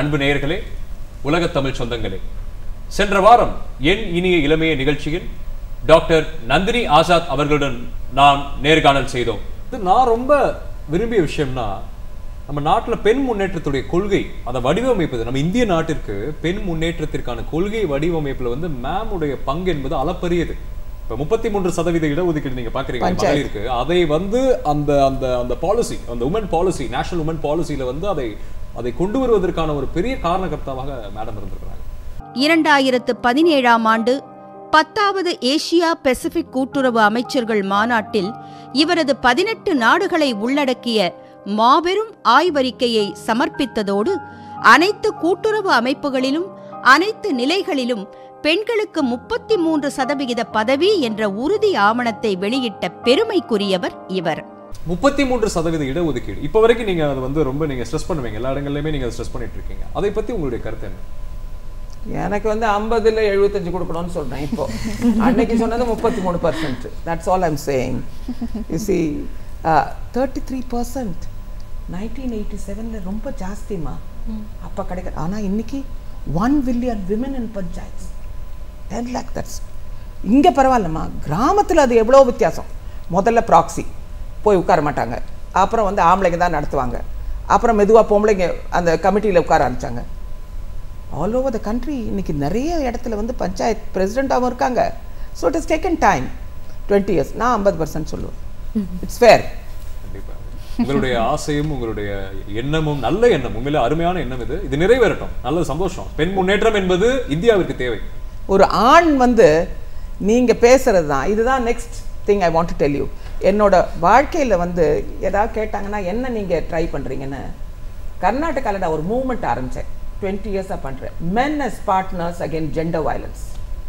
அன்பு நேயர்களே உலகத் தமிழ் சொந்தங்களே சென்ற வாரம் என் இனிய இளமைய நிகழ்ச்சியில் டாக்டர் நந்தினி ஆசாத் அவர்களுடன் நாம் நேர்காணல் செய்தோம் இது நான் ரொம்ப விரும்பிய விஷயம்னா நம்ம நாட்டுல பெண் முன்னேற்றத்துடைய கொள்கை அதை வடிவமைப்பது நம்ம இந்திய நாட்டிற்கு பெண் முன்னேற்றத்திற்கான கொள்கை வடிவமைப்புல வந்து மேமுடைய பங்கு என்பது அளப்பரியது இப்ப முப்பத்தி மூன்று சதவீத இடஒதுக்கீடு நீங்க பாக்குறீங்க பஞ்சாயத்து. மகளிருக்கு அதை வந்து அந்த அந்த அந்த பாலிசி அந்த உமன் பாலிசி நேஷனல் உமன் பாலிசியில வந்து அதை அதை கொண்டு வருவதற்கான ஒரு பெரிய காரணகர்த்தாவாக மேடம் இருந்திருக்கிறாங்க இரண்டாயிரத்து பதினேழாம் ஆண்டு பத்தாவது ஏசியா பெசிபிக் கூட்டுறவு அமைச்சர்கள் மாநாட்டில் இவரது பதினெட்டு நாடுகளை உள்ளடக்கிய மாபெரும் ஆய்வறிக்கையை சமர்ப்பித்ததோடு அனைத்து கூட்டுறவு அமைப்புகளிலும் அனைத்து நிலைகளிலும் பெண்களுக்கு முப்பத்தி மூன்று சதவிகித பதவி என்ற உறுதி ஆவணத்தை வெளியிட்ட பெருமைக்குரியவர் இவர் முப்பத்தி மூன்று சதவீத இடஒதுக்கீடு இப்ப வரைக்கும் நீங்க அதை வந்து ரொம்ப நீங்க ஸ்ட்ரெஸ் பண்ணுவீங்க எல்லா இடங்கள்லயுமே நீங்க ஸ்ட்ரெஸ் பண்ணிட்டு இருக்கீங்க அதை பத்தி உங்களுடைய கருத்து என்ன எனக்கு வந்து ஐம்பதுல எழுபத்தஞ்சு கொடுக்கணும்னு சொல்றேன் இப்போ அன்னைக்கு சொன்னது முப்பத்தி மூணு percent that's all I'm saying you see thirty three percent nineteen eighty செவனில் ரொம்ப ஜாஸ்திமா அப்போ கிடைக்க ஆனால் இன்னைக்கு one billion women in panchayat ten lakh that's இங்கே பரவாயில்லம்மா கிராமத்தில் அது எவ்வளோ வித்தியாசம் முதல்ல ப்ராக்ஸி போய் உட்கார மாட்டாங்க அப்புறம் வந்து ஆம்பளைங்க தான் நடத்துவாங்க அப்புறம் மெதுவாக பொம்பளைங்க அந்த கமிட்டியில் உட்கார ஆரம்பிச்சாங்க ஆல் ஓவர் த கண்ட்ரி இன்னைக்கு நிறைய இடத்துல வந்து பஞ்சாயத் பிரசிடெண்ட்டாகவும் இருக்காங்க so it is taken time twenty years நான் ஐம்பது பர்சன்ட் சொல்லுவேன் இட்ஸ் ஃபேர் கண்டிப்பா உங்களுடைய ஆசையும் உங்களுடைய எண்ணமும் நல்ல எண்ணம் உண்மையில அருமையான எண்ணம் இது இது நிறைவேறட்டும் நல்ல சந்தோஷம் பெண் முன்னேற்றம் என்பது இந்தியாவிற்கு தேவை ஒரு ஆண் வந்து நீங்க பேசுறது தான் இதுதான் next thing I want to tell you என்னோட வாழ்க்கையில வந்து ஏதாவது கேட்டாங்கன்னா என்ன நீங்க ட்ரை பண்றீங்கன்னு கர்நாடகாவில் நான் ஒரு மூவ்மெண்ட் ஆரம்பிச்சேன் டுவெண்ட்டி இயர்ஸாக பண்றேன் men as partners against gender violence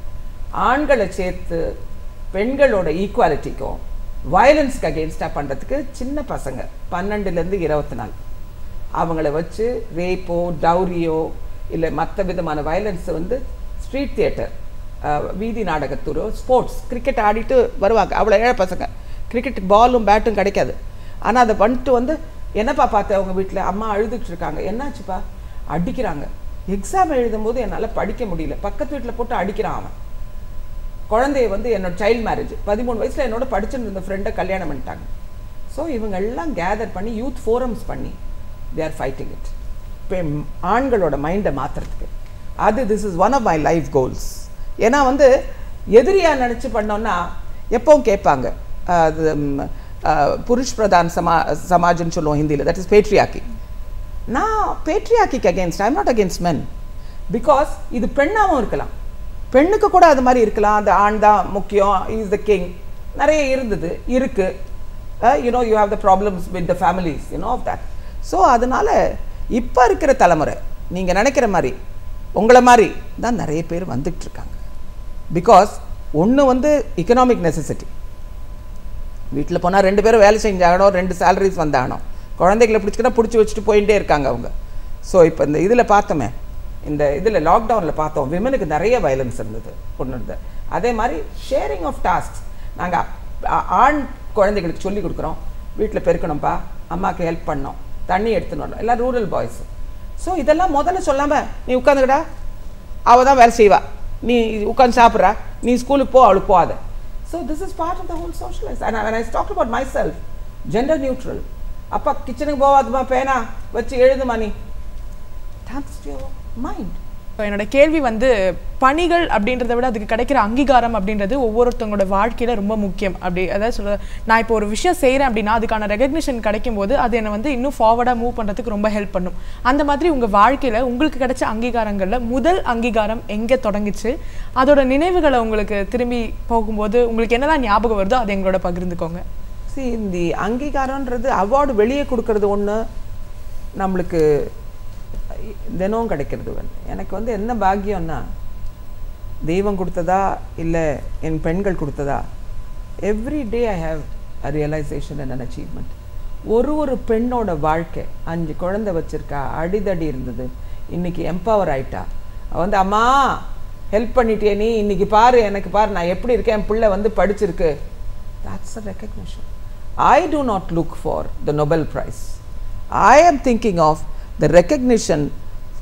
ஆண்களை சேர்த்து பெண்களோட ஈக்குவாலிட்டிக்கும் வயலன்ஸ்க்கு அகேன்ஸ்டாக பண்ணுறதுக்கு சின்ன பசங்க பன்னெண்டுலேருந்து இருபத்தி நாலு அவங்கள வச்சு ரேப்போ டவுரியோ இல்லை மற்ற விதமான வயலன்ஸை வந்து ஸ்ட்ரீட் தியேட்டர் வீதி நாடகத்துறோ ஸ்போர்ட்ஸ் கிரிக்கெட் ஆடிட்டு வருவாங்க அவ்வளோ ஏழை பசங்க கிரிக்கெட் பாலும் பேட்டும் கிடைக்காது ஆனால் அதை பண்ணிட்டு வந்து என்னப்பா பார்த்த அவங்க வீட்டில் அம்மா அழுதுகிட்டு இருக்காங்க என்னாச்சுப்பா அடிக்கிறாங்க எக்ஸாம் எழுதும்போது என்னால் படிக்க முடியல பக்கத்து வீட்டில் போட்டு அடிக்கிறான் அவன் குழந்தைய வந்து என்னோட சைல்ட் மேரேஜ் பதிமூணு வயசுல என்னோட படிச்சுட்டு இருந்த ஃப்ரெண்டை கல்யாணம் பண்ணிட்டாங்க ஸோ இவங்க எல்லாம் கேதர் பண்ணி யூத் ஃபோரம்ஸ் பண்ணி தே ஆர் ஃபைட்டிங் இட் இப்போ ஆண்களோட மைண்டை மாற்றுறதுக்கு அது this is one of my life goals ஏன்னா வந்து எதிரியாக நினச்சி பண்ணோன்னா எப்பவும் கேட்பாங்க அது ம், அஹ், புருஷ் பிரதான் சமா சமாஜ்னு சொல்லுவோம் ஹிந்தியில் தட் இஸ் பேட்ரியாக்கி நான் பேட்ரியாக்கிக்கு against I'm not against men because இது பெண்ணாகவும் இருக்கலாம் பெண்ணுக்கு கூட அது மாதிரி இருக்கலாம் அந்த ஆண் தான் முக்கியம் இஸ் த கிங் நிறைய இருந்தது இருக்கு you know you have the problems with the families you know of that so அதனால இப்போ இருக்கிற தலைமுறை நீங்கள் நினைக்கிற மாதிரி உங்களை மாதிரி தான் நிறைய பேர் வந்துட்டு இருக்காங்க பிகாஸ் ஒன்று வந்து எக்கனாமிக் நெசசிட்டி வீட்டில் போனால் ரெண்டு பேரும் வேலை செஞ்சாகணும் ரெண்டு சேலரிஸ் வந்தாகணும் குழந்தைகளை பிடிச்சிக்கிட்டா பிடிச்சி வச்சுட்டு போயிட்டே இருக்காங்க அவங்க ஸோ இப்போ இந்த இதில் பார்த்தோமே இந்த இதில் லாக்டவுனில் பார்த்தோம் விமனுக்கு நிறைய வயலன்ஸ் இருந்தது ஒன்று இருந்தது அதே மாதிரி ஷேரிங் ஆஃப் டாஸ்க்ஸ் நாங்கள் ஆண் குழந்தைகளுக்கு சொல்லி கொடுக்குறோம் வீட்டில் பெருக்கணும்ப்பா அம்மாவுக்கு ஹெல்ப் பண்ணோம் தண்ணி எடுத்துன்னு வரணும் எல்லாம் ரூரல் பாய்ஸ் ஸோ இதெல்லாம் முதல்ல சொல்லாமல் நீ உட்காந்துக்கடா அவள் தான் வேலை செய்வா நீ உட்காந்து சாப்பிட்றா நீ ஸ்கூலுக்கு போ அவளுக்கு போகாத so this is part of the whole socialise and I talk about myself gender neutral அப்பா கிச்சனுக்கு போகாதுமா பேனா வச்சு எழுதுமா நீ தேங்க்ஸ் டு யுவர் மைண்ட் இப்போ என்னோட கேள்வி வந்து பணிகள் அப்படின்றத விட அதுக்கு கிடைக்கிற அங்கீகாரம் அப்படின்றது ஒவ்வொருத்தவங்களோட வாழ்க்கையில ரொம்ப முக்கியம் அப்படி அதாவது சொல்ல நான் இப்போ ஒரு விஷயம் செய்கிறேன் அப்படின்னா அதுக்கான ரெகக்னிஷன் கிடைக்கும் போது அது என்னை வந்து இன்னும் ஃபார்வர்டாக மூவ் பண்ணுறதுக்கு ரொம்ப ஹெல்ப் பண்ணும் அந்த மாதிரி உங்க வாழ்க்கையில உங்களுக்கு கிடைச்ச அங்கீகாரங்கள்ல முதல் அங்கீகாரம் எங்க தொடங்குச்சு அதோட நினைவுகளை உங்களுக்கு திரும்பி போகும்போது உங்களுக்கு என்னதான் ஞாபகம் வருதோ அதை எங்களோட பகிர்ந்துக்கோங்க see இந்த அங்கீகாரம்ன்றது அவார்டு வெளியே கொடுக்கறது ஒன்று நம்மளுக்கு தினம் கிடைக்கிறது ஒன்று எனக்கு வந்து என்ன பாக்கியம்னா தெய்வம் கொடுத்ததா இல்லை என் பெண்கள் கொடுத்ததா every day I have a realisation and an achievement ஒரு ஒரு பெண்ணோட வாழ்க்கை அஞ்சு குழந்தை வச்சிருக்கா அடிதடி இருந்தது இன்னைக்கு எம்பவர் ஆயிட்டா அவ வந்து அம்மா ஹெல்ப் பண்ணிட்டியே நீ இன்னைக்கு பாரு எனக்கு பாரு நான் எப்படி இருக்கேன் என் பிள்ளை வந்து படிச்சிருக்கு that's a recognition i do not look for the nobel prize i am thinking of the recognition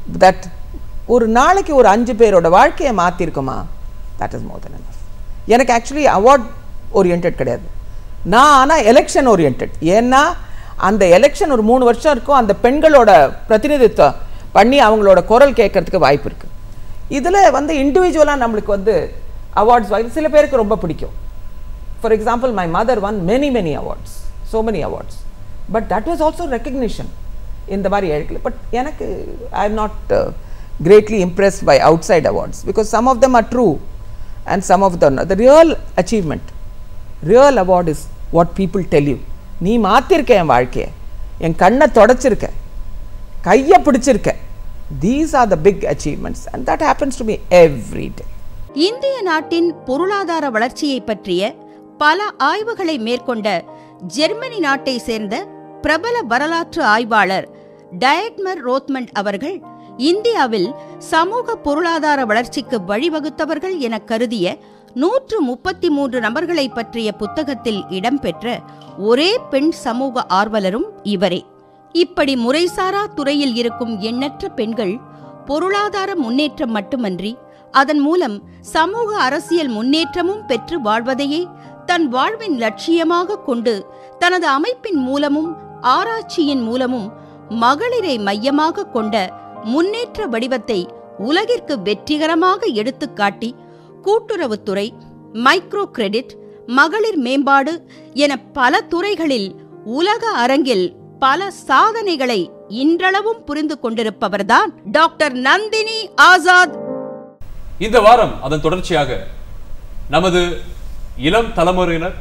that ஒரு நாளைக்கு ஒரு அஞ்சு பேரோட வாழ்க்கையை மாற்றிருக்குமா that is more then enough எனக்கு ஆக்சுவலி அவார்ட் ஓரியன்ட் கிடையாது நான் ஆனால் எலெக்ஷன் ஓரியன்ட் ஏன்னா அந்த எலெக்ஷன் ஒரு மூணு வருஷம் இருக்கும் அந்த பெண்களோட பிரதிநிதித்துவம் பண்ணி அவங்களோட குரல் கேட்கறதுக்கு வாய்ப்பு இருக்கு இதில் வந்து இண்டிவிஜுவலாக நம்மளுக்கு வந்து அவார்ட்ஸ் வாங்கி சில பேருக்கு ரொம்ப பிடிக்கும் for example my mother won many many awards so many awards but that was also recognition இந்த மாதிரி எழுக்கல பட் எனக்கு I am not greatly impressed by outside awards because some of them are true and some of the the real achievement real award is what people tell you நீ மாற்றிருக்க என் வாழ்க்கையை என் கண்ணை தொடச்சிருக்க கையை பிடிச்சிருக்க these are the big achievements and that happens to me every day இந்திய நாட்டின் பொருளாதார வளர்ச்சியை பற்றிய பல ஆய்வுகளை மேற்கொண்ட ஜெர்மனி நாட்டை சேர்ந்த பிரபல வரலாற்று ஆய்வாளர் டயட்மர் ரோத்மண்ட் அவர்கள் இந்தியாவில் சமூக பொருளாதார வளர்ச்சிக்கு வழிவகுத்தவர்கள் என கருதிய நூற்று முப்பத்தி மூன்று நபர்களை பற்றிய புத்தகத்தில் இடம்பெற்ற ஒரே பெண் சமூக ஆர்வலரும் இவரே இப்படி முறைசாரா துறையில் இருக்கும் எண்ணற்ற பெண்கள் பொருளாதார முன்னேற்றம் மட்டுமன்றி அதன் மூலம் சமூக அரசியல் முன்னேற்றமும் பெற்று வாழ்வதையே தன் வாழ்வின் லட்சியமாக கொண்டு தனது அமைப்பின் மூலமும் ஆராய்ச்சியின் மூலமும் மகளிரை மையமாக கொண்ட முன்னேற்ற வடிவத்தை உலகிற்கு வெற்றிகரமாக எடுத்துக்காட்டி கூட்டுறவுத்துறை மைக்ரோ கிரெடிட் மகளிர் மேம்பாடு என பல துறைகளில் உலக அரங்கில் பல சாதனைகளை இன்றளவும் புரிந்து கொண்டிருப்பவர்தான் டாக்டர் நந்தினி ஆசாத் இந்த வாரம் அதன் தொடர்ச்சியாக நமது இளம் தலைமுறையினர்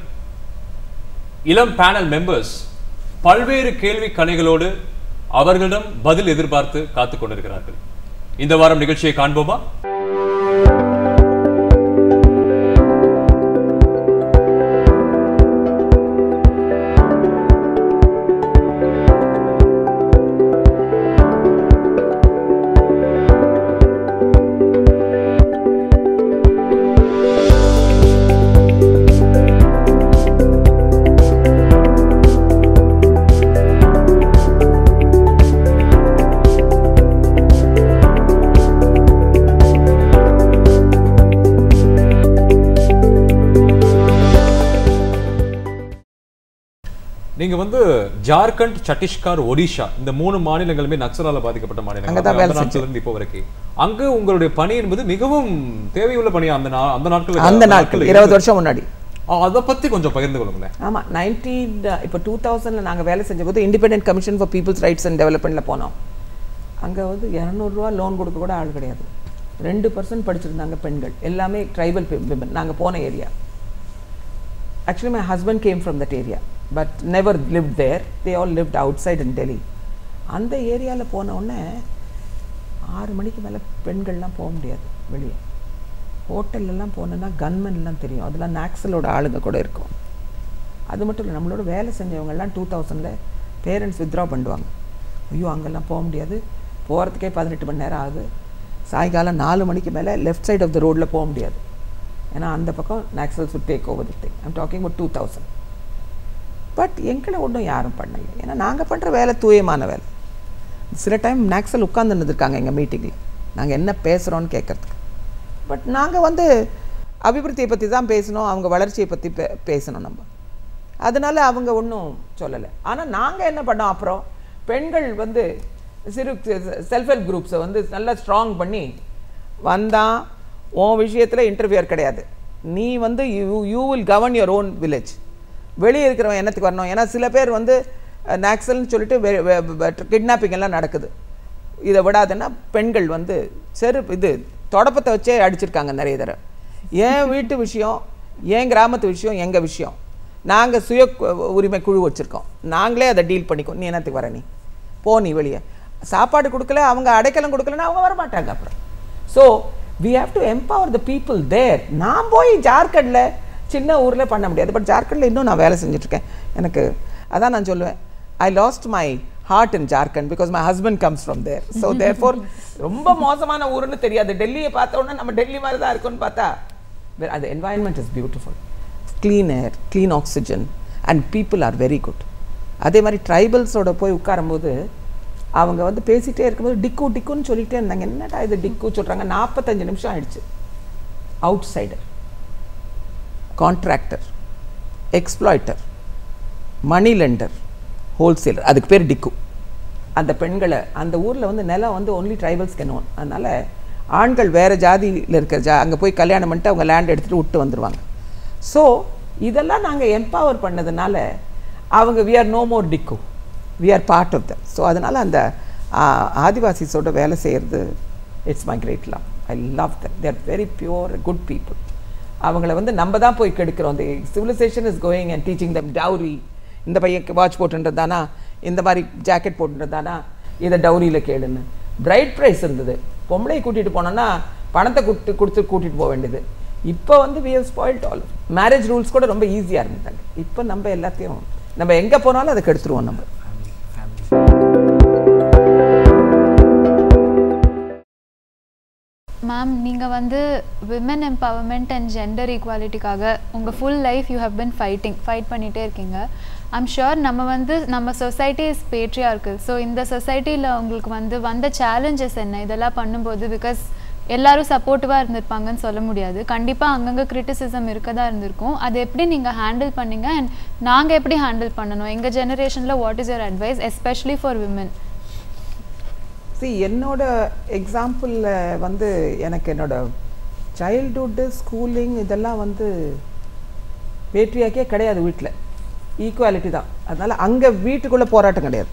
இளம் பேனல் மெம்பர்ஸ் பல்வேறு கேள்வி கணைகளோடு அவர்களிடம் பதில் எதிர்பார்த்து காத்துக் கொண்டிருக்கிறார்கள் இந்த வாரம் நிகழ்ச்சியை காண்போமா நீங்க வந்து ஜார்க்கண்ட் சத்தீஸ்கர் ஒடிஷா இந்த மூணு மாநிலங்களுமே நக்சலால பாதிக்கப்பட்ட மாநிலங்கள் அங்கதான் அந்த வேலை நாட்கள்ல இருந்து இப்போ வரைக்கும் அங்க உங்களுடைய பணி என்பது மிகவும் தேவையுள்ள பணி அந்த நா- அந்த நாட்கள் அந்த நாட்கள் இருபது வருஷம் முன்னாடி அதை பத்தி கொஞ்சம் பகிர்ந்து கொள்ளுங்களேன் ஆமாம் நைன்டீன் இப்போ டூ தௌசண்டில் நாங்கள் வேலை செஞ்சபோது independent commission for people's rights and டெவலப்மெண்ட்டில் போனோம் அங்கே வந்து இரநூறுவா லோன் கொடுக்க கூட ஆள் கிடையாது ரெண்டு பர்சன்ட் படிச்சிருந்தாங்க பெண்கள் எல்லாமே ட்ரைபல் விமன் நாங்கள் போன area actually my husband came from that area but never live there they all lived outside in Delhi அந்த ஏரியாவில் போன உடனே ஆறு மணிக்கு மேலே பெண்கள்லாம் போக முடியாது வெளியே ஹோட்டல்லலாம் போனோன்னா கன்மென்லாம் தெரியும் அதெல்லாம் நாக்ஸலோட ஆளுங்க கூட இருக்கும் அது மட்டும் இல்லை நம்மளோட வேலை செஞ்சவங்கெல்லாம் டூ தௌசண்டில் பேரண்ட்ஸ் வித்ட்ரா பண்ணுவாங்க ஐயோ அங்கெல்லாம் போக முடியாது போகிறதுக்கே பதினெட்டு மணி நேரம் ஆகுது சாயங்காலம் நாலு மணிக்கு மேலே லெஃப்ட் சைட் ஆஃப் த ரோட்டில் போக முடியாது ஏன்னா அந்த பக்கம் Naxals would take over the thing I'm talking about two thousand but எங்களை ஒன்றும் யாரும் பண்ணல ஏன்னா நாங்கள் பண்ணுற வேலை தூயமான வேலை சில டைம் நாக்ஸல் உட்காந்துன்னு இருக்காங்க எங்கள் மீட்டிங்கில் நாங்கள் என்ன பேசுகிறோன்னு கேட்குறதுக்கு பட் நாங்கள் வந்து அபிவிருத்தியை பற்றி தான் பேசணும் அவங்க வளர்ச்சியை பற்றி பே பேசணும் நம்ம அதனால அவங்க ஒன்றும் சொல்லலை ஆனால் நாங்கள் என்ன பண்ணோம் அப்புறம் பெண்கள் வந்து சிறு செல்ஃப் ஹெல்ப் குரூப்ஸை வந்து நல்லா ஸ்ட்ராங் பண்ணி வந்தான் உன் விஷயத்தில் இன்டர்வியூர் கிடையாது நீ வந்து you you will govern your own village வெளியே இருக்கிறவன் என்னத்துக்கு வரணும் ஏன்னா சில பேர் வந்து நாக்சல்னு சொல்லிட்டு கிட்னாப்பிங் எல்லாம் நடக்குது இதை விடாதுன்னா பெண்கள் வந்து செரு இது தொடப்பத்தை வச்சே அடிச்சிருக்காங்க நிறைய தடவை என் வீட்டு விஷயம் என் கிராமத்து விஷயம் எங்கள் விஷயம் நாங்கள் சுய கு- உரிமை குழு வச்சுருக்கோம் நாங்களே அதை டீல் பண்ணிக்கோ நீ என்னத்துக்கு வர நீ போ நீ வெளியே சாப்பாடு கொடுக்கல அவங்க அடைக்கலம் கொடுக்கலன்னா அவங்க வர மாட்டாங்க அப்புறம் so we have to empower the people there நான் போய் ஜார்க்கண்டில் சின்ன ஊரில் பண்ண முடியாது பட் ஜார்க்கண்டில் இன்னும் நான் வேலை செஞ்சுட்ருக்கேன் எனக்கு அதான் நான் சொல்லுவேன் I lost my heart in Jharkhand because my husband comes from there so therefore ரொம்ப மோசமான ஊருன்னு தெரியாது டெல்லியை பார்த்த உடனே நம்ம டெல்லி மாதிரி தான் இருக்கும்னு பார்த்தா but அது environment is beautiful clean air clean oxygen and people are very good அதே மாதிரி ட்ரைபல்ஸோட போய் உட்காரும்போது அவங்க வந்து பேசிட்டே இருக்கும்போது டிக்கு டிக்குன்னு சொல்லிட்டே இருந்தாங்க என்னடா இது டிக்கு சொல்கிறாங்க நாற்பத்தஞ்சு நிமிஷம் ஆயிடுச்சு outsider contractor exploiter money lender wholesaler அதுக்கு பேர் டிக்கு அந்த பெண்களை அந்த ஊரில் வந்து நிலம் வந்து ஒன்லி ட்ரைபல்ஸ் கெனோன் அதனால் ஆண்கள் வேறு ஜாதியில் இருக்கிற ஜா அங்கே போய் கல்யாணம் பண்ணிட்டு அவங்க லேண்ட் எடுத்துகிட்டு விட்டு வந்துடுவாங்க ஸோ இதெல்லாம் நாங்கள் எம்பவர் பண்ணதுனால அவங்க we are no more diku we are part of them so அதனால் அந்த ஆ, ஆதிவாசிஸோட வேலை செய்கிறது it's my great love I love them they're very pure good people அவங்கள வந்து நம்ம தான் போய் கெடுக்கிறோம் the civilization is going and teaching them dowry இந்த பையன் வாட்ச் போட்டுன்றதானா இந்த மாதிரி ஜாக்கெட் போட்டுன்றதானா இதை டவுரியில் கேளுன்னு பிரைட் ப்ரைஸ் இருந்தது பொம்பளையை கூட்டிகிட்டு போனோன்னா பணத்தை கொடுத்து கொடுத்து கூட்டிகிட்டு போக வேண்டியது இப்போ வந்து we have spoiled all marriage rules கூட ரொம்ப ஈஸியாக இருந்தாங்க இப்போ நம்ம எல்லாத்தையும் நம்ம எங்கே போனாலும் அதை கெடுத்துருவோம் நம்ம மேம் நீங்கள் வந்து விமன் எம்பவர்மெண்ட் அண்ட் ஜெண்டர் ஈக்குவாலிட்டிக்காக உங்கள் full life you have been fighting fight பண்ணிகிட்டே இருக்கீங்க ஐம் ஷுர் நம்ம வந்து நம்ம சொசைட்டி இஸ் பேட்ரியா இருக்குது ஸோ இந்த சொசைட்டியில் உங்களுக்கு வந்து வந்த சேலஞ்சஸ் என்ன இதெல்லாம் பண்ணும்போது பிகாஸ் எல்லாரும் சப்போர்ட்டிவாக இருந்திருப்பாங்கன்னு சொல்ல முடியாது கண்டிப்பாக அங்கங்கே கிரிட்டிசிசம் இருக்க தான் இருந்திருக்கும் அது எப்படி நீங்கள் ஹேண்டில் பண்ணீங்க அண்ட் நாங்கள் எப்படி ஹேண்டில் பண்ணணும் எங்கள் ஜெனரேஷனில் what is your advice especially for women see என்னோட எக்ஸாம்பிளில் வந்து எனக்கு என்னோட சைல்டுஹுட்டு ஸ்கூலிங் இதெல்லாம் வந்து வேற்றியாக்கே கிடையாது வீட்டில் ஈக்குவாலிட்டி தான் அதனால் அங்கே வீட்டுக்குள்ளே போராட்டம் கிடையாது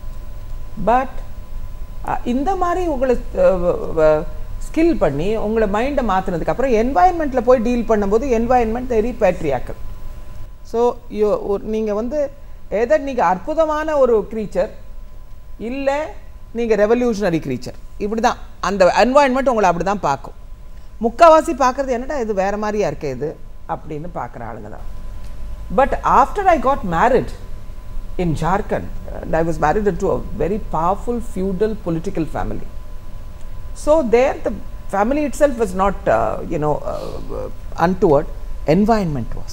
பட் இந்த மாதிரி உங்களை ஸ்கில் பண்ணி உங்களை மைண்டை மாற்றினதுக்கப்புறம் என்வாயன்மெண்ட்டில் போய் டீல் பண்ணும்போது environment very patriarchal so you நீங்கள் வந்து எதர் நீங்கள் அற்புதமான ஒரு க்ரீச்சர் இல்லை நீங்கள் ரெவல்யூஷனரி க்ரீச்சர் இப்படி தான் அந்த என்வாயன்மெண்ட் உங்களை அப்படி தான் பார்க்கும் முக்கால்வாசி பார்க்குறது என்னடா இது வேறு மாதிரியா இருக்கே இது அப்படின்னு பார்க்குற ஆளுங்க தான் but after I got married in Jharkhand, and I was married into a very powerful feudal political family. So there, the family itself was not, uh, you know, uh, untoward. Environment was.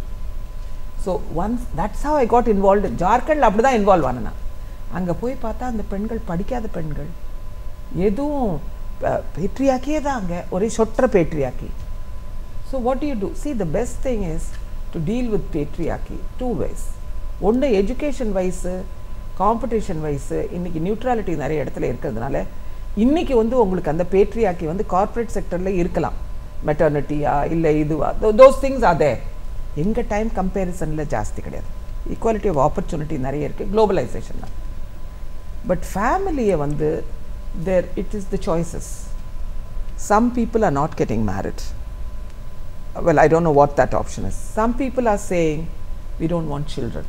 So once that's how I got involve ஜார்க்கண்டில் அப்படி தான் involve ஆனேன் அங்கே போய் பார்த்தா அந்த பெண்கள் படிக்காத பெண்கள் எதுவும் பேட்ரியாக்கியே தான் அங்கே ஒரே சொற்ற patriarchy so what you do see the best thing is to deal with patriarchy two wise ஒன்று எஜுகேஷன் வைஸு காம்படிஷன் வைஸு இன்றைக்கி நியூட்ராலிட்டி நிறைய இடத்துல இருக்கிறதுனால இன்றைக்கி வந்து உங்களுக்கு அந்த பேட்ரியாக்கி வந்து கார்ப்பரேட் செக்டரில் இருக்கலாம் மெட்டர்னிட்டியா இல்லை இதுவா தோஸ் திங்ஸ் அதே எங்கள் டைம் கம்பேரிசனில் ஜாஸ்தி கிடையாது ஈக்குவாலிட்டி ஆஃப் ஆப்பர்ச்சுனிட்டி நிறைய இருக்குது குளோபலைசேஷன் தான் பட் ஃபேமிலியை வந்து there it is the choices some people are not getting married well, I don't know what that option is. Some people are saying we don't want children.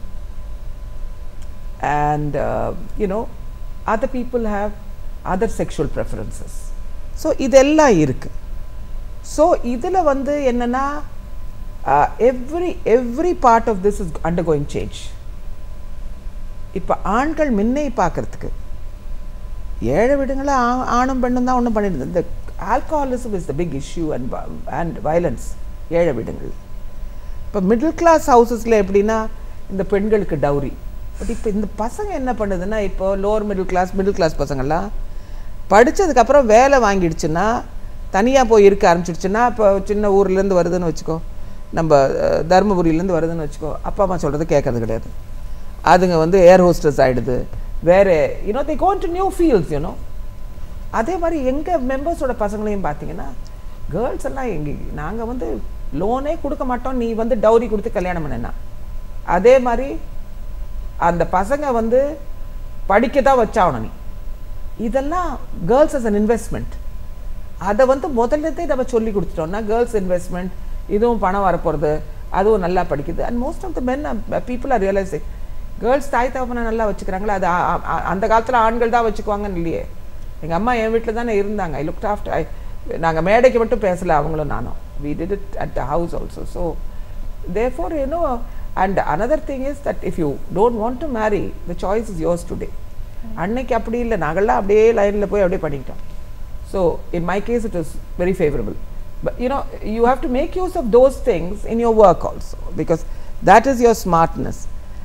And, uh, you know, other people have other sexual preferences. So இதெல்லாம் இருக்கு so இதில் வந்து என்னென்னா every every part of this is undergoing change இப்போ ஆண்கள் முன்னை பார்க்கறதுக்கு ஏழை வீடுங்களில் ஆ- ஆணும் பெண்ணும் தான் ஒன்றும் பண்ணிட்டு இந்த alcoholism is the big issue and and violence ஏழை வீடுங்கள் இப்போ மிடில் கிளாஸ் ஹவுசஸில் எப்படின்னா இந்த பெண்களுக்கு டவுரி பட் இப்போ இந்த பசங்க என்ன பண்ணுதுன்னா இப்போ lower middle class middle class பசங்கள்லாம் படித்ததுக்கப்புறம் வேலை வாங்கிடுச்சுன்னா தனியாக போய் இருக்க ஆரம்பிச்சிடுச்சுன்னா இப்போ சின்ன ஊர்லேருந்து வருதுன்னு வச்சுக்கோ நம்ம அஹ், தருமபுரியிலேருந்து வருதுன்னு வச்சுக்கோ அப்பா அம்மா சொல்கிறது கேட்கறது கிடையாது அதுங்க வந்து ஏர் ஹோஸ்டஸ் ஆகிடுது வேறு you know they gone to new fields you know அதே மாதிரி எங்கள் மெம்பர்ஸோட பசங்களையும் பார்த்தீங்கன்னா கேர்ள்ஸ் எல்லாம் எங்க நாங்கள் வந்து லோனே கொடுக்க மாட்டோம் நீ வந்து டவுரி கொடுத்து கல்யாணம் பண்ணனா அதே மாதிரி அந்த பசங்க வந்து படிக்க தான் வச்சாகணும் நீ இதெல்லாம் கேர்ள்ஸ் as an இன்வெஸ்ட்மெண்ட் அதை வந்து முதல்லதே நம்ம சொல்லி கொடுத்துட்டோம்னா கேர்ள்ஸ் இன்வெஸ்ட்மெண்ட் இதுவும் பணம் வரப்போகிறது அதுவும் நல்லா படிக்குது and most of the men people are realising girls தாய் தகப்பனை நல்லா வச்சுக்கிறாங்களா அது ஆ- ஆ- ஆ- அந்த காலத்தில் ஆண்கள் தான் வச்சுக்குவாங்கன்னு இல்லையே எங்கள் அம்மா என் வீட்டில் தானே இருந்தாங்க ஐ லுக் ஆஃப்டர் ஐ நாங்கள் மேடைக்கு மட்டும் பேசல அவங்களும் நானும் we did it at the house also so therefore you know and another thing is that if you don't want to marry the choice is yours today அன்னைக்கு அப்படி இல்லை நாங்கள்லாம் அப்படியே லைனில் போய் அப்படியே பண்ணிக்கிட்டோம் so in my case it is very favourable but you know you have to make use of those things in your work also because that is your smartness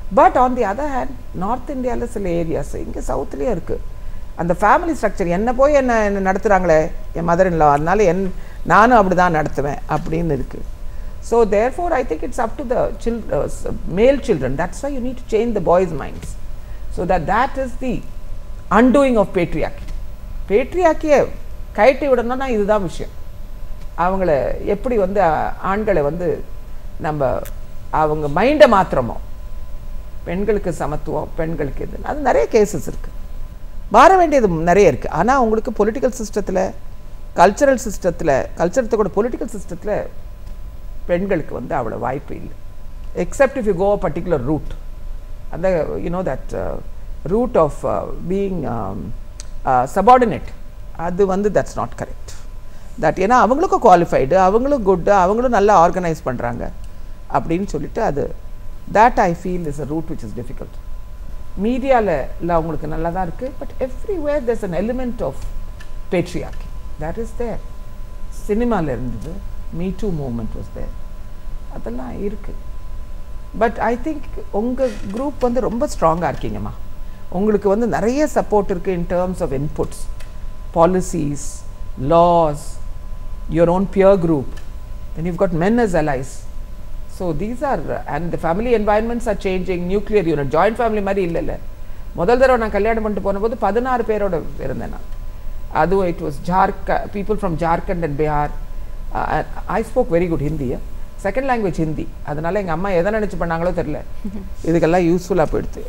but on the other hand north இந்தியாவில் சில areas இங்கே சவுத்துலேயும் இருக்குது அந்த family structure என்ன போய் என்ன என்ன நடத்துகிறாங்களே என் mother in law அதனால என் நானும் அப்படி தான் நடத்துவேன் அப்படின்னு இருக்குது so therefore I think it's up to the சில் male children that's why you need to change the boys minds so that that is the undoing of patriarchy பேட்ரியாக்கியை கயட்டி விடணும்னா இதுதான் விஷயம் அவங்கள எப்படி வந்து அஹ், ஆண்களை வந்து நம்ம அவங்க மைண்டை மாத்திரமோ பெண்களுக்கு சமத்துவம் பெண்களுக்கு இது அது நிறைய கேசஸ் இருக்குது மாற வேண்டியது நிறைய இருக்குது ஆனால் உங்களுக்கு பொலிட்டிக்கல் சிஸ்டத்தில் கல்ச்சரல் சிஸ்டத்தில் கல்ச்சரத்தை கூட பொலிட்டிக்கல் சிஸ்டத்தில் பெண்களுக்கு வந்து அவ்வளோ வாய்ப்பு இல்லை except if you go a particular route அந்த you know that route of being subordinate அது வந்து தட்ஸ் நாட் கரெக்ட் தட் ஏன்னா அவங்களுக்கும் குவாலிஃபைடு அவங்களும் குட்டு அவங்களும் நல்லா ஆர்கனைஸ் பண்ணுறாங்க அப்படின்னு சொல்லிட்டு அது that I feel is a route which is difficult மீடியாவில் அவங்களுக்கு நல்லா தான் இருக்குது but everywhere there's an element of patriarchy that is there சினிமாவில் இருந்தது me too movement was there அதெல்லாம் இருக்குது பட் ஐ திங்க் உங்கள் குரூப் வந்து ரொம்ப ஸ்ட்ராங்காக இருக்கீங்கம்மா உங்களுக்கு வந்து நிறைய சப்போர்ட் இருக்குது in terms of inputs policies laws your own peer group then you've got men as allies so these are and the family environments are changing nuclear unit joint family மாதிரி இல்லை இல்லை முதல் தடவை நான் கல்யாணம் பண்ணிட்டு போனபோது பதினாறு பேரோட இருந்தேன் நான் அதுவும் இட் வாஸ் ஜார்க்க people from Jharkhand and Bihar I spoke very good Hindi second language Hindi அதனால எங்கள் அம்மா எதை நினச்சி பண்ணாங்களோ தெரில இதுக்கெல்லாம் யூஸ்ஃபுல்லாக போயிடுது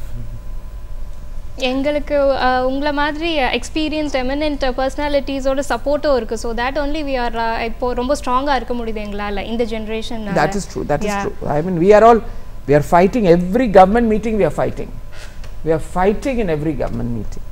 எங்களுக்கு அஹ், உங்களை மாதிரி எக்ஸ்பீரியன்ஸ்ட் எமினன்ட் பர்சனாலிட்டிஸோட சப்போர்ட்டும் இருக்குது so that only we are இப்போ ரொம்ப ஸ்ட்ராங்காக இருக்க முடியுது எங்களால் இந்த generation That is true. That is true. I mean, we are all we are fighting every government meeting. We are fighting. We are fighting in every government meeting.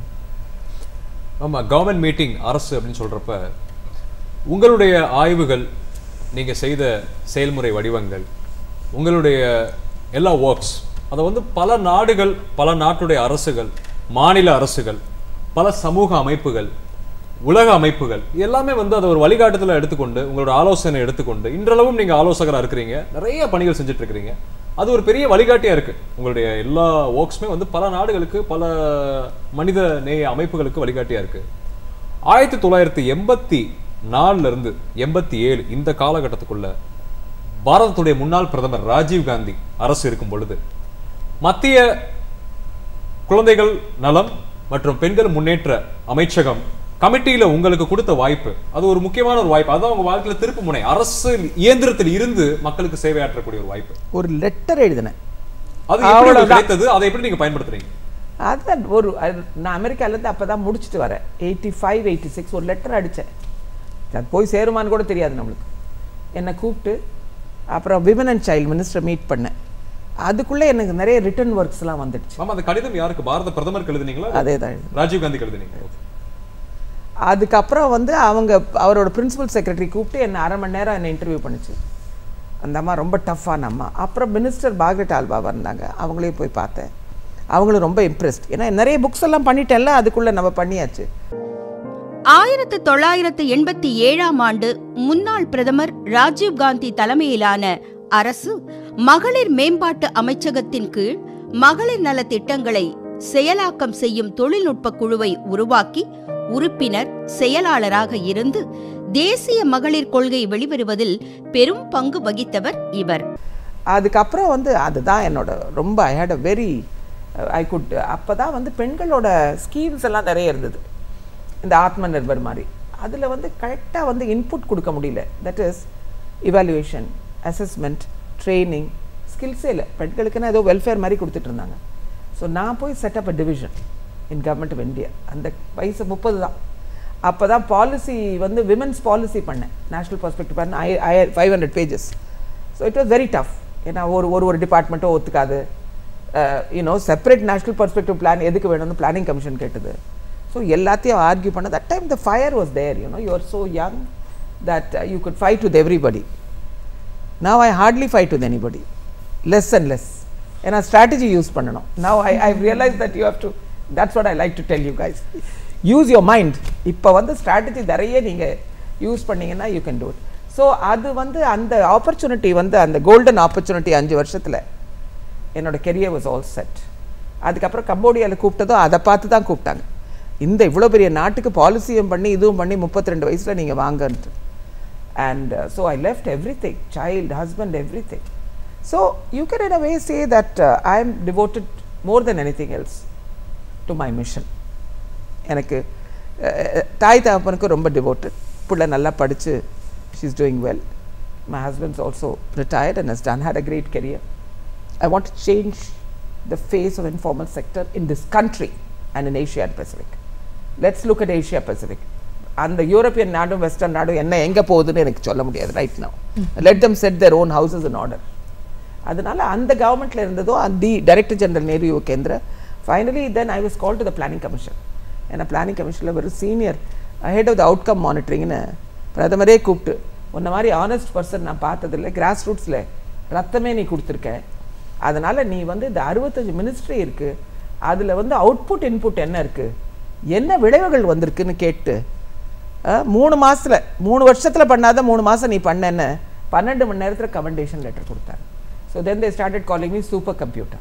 ஆமா government meeting அரசு அப்படின்னு சொல்றப்ப உங்களுடைய ஆய்வுகள் நீங்க செய்த செயல்முறை வடிவங்கள் உங்களுடைய எல்லா ஒர்க்ஸ் அதை வந்து பல நாடுகள் பல நாட்டுடைய அரசுகள் மாநில அரசுகள் பல சமூக அமைப்புகள் உலக அமைப்புகள் இது எல்லாமே வந்து அதை ஒரு வழிகாட்டுதல எடுத்துக்கொண்டு உங்களோட ஆலோசனை எடுத்துக்கொண்டு இன்றளவும் நீங்க ஆலோசகரா இருக்கிறீங்க நிறைய பணிகள் செஞ்சுட்டு இருக்கிறீங்க அது ஒரு பெரிய வழிகாட்டியா இருக்கு உங்களுடைய எல்லா ஒர்க்ஸுமே வந்து பல நாடுகளுக்கு பல மனித நேய அமைப்புகளுக்கு வழிகாட்டியா இருக்கு ஆயிரத்தி தொள்ளாயிரத்தி எண்பத்தி நாலுல இருந்து எண்பத்தி ஏழு இந்த காலகட்டத்துக்குள்ள பாரதத்துடைய முன்னாள் பிரதமர் ராஜீவ் காந்தி அரசு இருக்கும் பொழுது மத்திய குழந்தைகள் நலம் மற்றும் பெண்கள் முன்னேற்ற அமைச்சகம் கமிட்டியில உங்களுக்கு கொடுத்த வாய்ப்பு அது ஒரு முக்கியமான ஒரு வாய்ப்பு அதான் உங்க வாழ்க்கையில திருப்பு முனை அரசு இயந்திரத்தில் இருந்து மக்களுக்கு சேவையாற்றக்கூடிய ஒரு வாய்ப்பு ஒரு லெட்டர் எழுதினேன் அது எப்படி உங்களுக்கு அவ்வளவுதான். கிடைத்தது அதை எப்படி நீங்க பயன்படுத்துறீங்க அதுதான் ஒரு அது நான் அமெரிக்காலேருந்து அப்போ தான் முடிச்சுட்டு வரேன் எயிட்டி ஃபைவ் எயிட்டி சிக்ஸ் ஒரு லெட்டர் அடித்தேன் அது போய் சேருமான்னு கூட தெரியாது நம்மளுக்கு என்னை கூப்பிட்டு அப்புறம் women and child minister meet பண்ணேன் அதுக்குள்ளே எனக்கு நிறைய ரிட்டன் ஒர்க்ஸ்லாம் வந்துடுச்சு ஆமா அந்த கடிதம் யாருக்கு பாரத பிரதமருக்கு எழுதுனீங்களா அதே தான் எழுதினேன். ராஜீவ் காந்திக்கு எழுதுனீங்க அதுக்கப்புறம் வந்து அவங்க அவரோட பிரின்சிபல் செக்ரட்டரி கூப்பிட்டு என்னை அரை மணி நேரம் என்னை இன்டர்வியூ பண்ணுச்சு அந்த அம்மா ரொம்ப டஃப்பான அம்மா அப்புறம் மினிஸ்டர் பாக்ரெட் ஆல்பா வந்தாங்க அவங்களையும் போய் பார்த்தேன் அவங்களும் ரொம்ப இம்ப்ரெஸ்ட் ஏன்னா நிறைய புக்ஸ் எல்லாம் பண்ணிட்டேன்ல அதுக்குள்ளே நம்ம பண்ணியாச்சு ஆயிரத்து தொள்ளாயிரத்து எண்பத்தி ஏழாம் ஆண்டு முன்னாள் பிரதமர் ராஜீவ் காந்தி தலைமையிலான அரசு மகளிர் மேம்பாட்டு அமைச்சகத்தின் கீழ் மகளிர் நல திட்டங்களை செயலாக்கம் செய்யும் தொழில்நுட்ப குழுவை உருவாக்கி உறுப்பினர் செயலாளராக இருந்து தேசிய மகளிர் கொள்கை வெளிவருவதில் பெரும் பங்கு வகித்தவர் இவர் அதுக்கப்புறம் வந்து அதுதான் என்னோட ரொம்ப I had a very I good அப்போ தான் வந்து பெண்களோட ஸ்கீம்ஸ் எல்லாம் நிறைய இருந்தது இந்த ஆத்ம நிர்பர் மாதிரி அதில் வந்து கரெக்டாக வந்து இன்புட் கொடுக்க முடியல that is evaluation assessment training ஸ்கில்ஸே இல்லை பெண்களுக்குன்னு ஏதோ வெல்ஃபேர் மாதிரி கொடுத்துட்டு இருந்தாங்க ஸோ நான் போய் set up a division in government of India அந்த வயசு முப்பது தான் அப்போ தான் பாலிசி வந்து விமென்ஸ் பாலிசி பண்ணேன் நேஷ்னல் பர்ஸ்பெக்டிவ் பண்ண I I five hundred pages so it was very tough ஏன்னா ஒரு ஒரு ஒரு டிபார்ட்மெண்ட்டும் ஒத்துக்காது you know separate national perspective plan எதுக்கு வேணும்னு பிளானிங் கமிஷன் கேட்டது ஸோ எல்லாத்தையும் ஆர்கியூ பண்ண that time the fire was there you know you are so young that you could fight with everybody now I hardly fight with anybody less and less ஏன்னா strategy use பண்ணணும் now I I realise that you have to that's what I like to tell you guys use your mind இப்போ வந்து strategy நிறைய நீங்கள் use பண்ணீங்கன்னா you can do it so அது வந்து அந்த ஆப்பர்ச்சுனிட்டி வந்து அந்த கோல்டன் ஆப்பர்ச்சுனிட்டி அஞ்சு வருஷத்தில் என்னோட கெரியர் வாஸ் ஆல் செட் அதுக்கப்புறம் கம்போடியாவில் கூப்பிட்டதும் அதை பார்த்து தான் கூப்பிட்டாங்க இந்த இவ்வளோ பெரிய நாட்டுக்கு பாலிசியும் பண்ணி இதுவும் பண்ணி முப்பத்தி ரெண்டு வயசில் நீங்கள் வாங்கன்ட்டு and uh, so I left everything child, husband, everything. So you can, in a way, say that uh, I am devoted more than anything else to my mission. எனக்கு அஹ், தாய் தகப்பனுக்கு ரொம்ப டிவோட்டட் பிள்ளை நல்லா படித்து she's doing well my husband's also retired and has done had a great career I want to change the face of informal sector in this country and in Asia and Pacific let's look at Asia Pacific அந்த European நாடும் western நாடும் என்ன எங்கே போகுதுன்னு எனக்கு சொல்ல முடியாது right now let them set their own houses in order அதனால அந்த கவர்மெண்ட்ல இருந்ததோ தி டைரக்டர் ஜெனரல் நேரு யுவ கேந்திர finally then I was call to the planning commission ஏன்னா பிளானிங் கமிஷனில் வெறும் senior head of the outcome மானிட்டரிங்னு பிரதமரே கூப்பிட்டு உன்ன மாதிரி ஆனஸ்ட் பர்சன் நான் பார்த்ததில்ல கிராஸ் ரூட்ஸில் ரத்தமே நீ கொடுத்துருக்க அதனால நீ வந்து இந்த அறுபத்தஞ்சு மினிஸ்ட்ரி இருக்கு அதுல வந்து அவுட்புட் இன்புட் என்ன இருக்கு என்ன விளைவுகள் வந்திருக்குன்னு கேட்டு அஹ், மூணு மாசத்துல மூணு வருஷத்துல பண்ணாத மூணு மாசம் நீ பண்ணேன்னு பன்னெண்டு மணி நேரத்துல கமெண்டேஷன் லெட்டர் கொடுத்தாங்க so then they started calling me super computer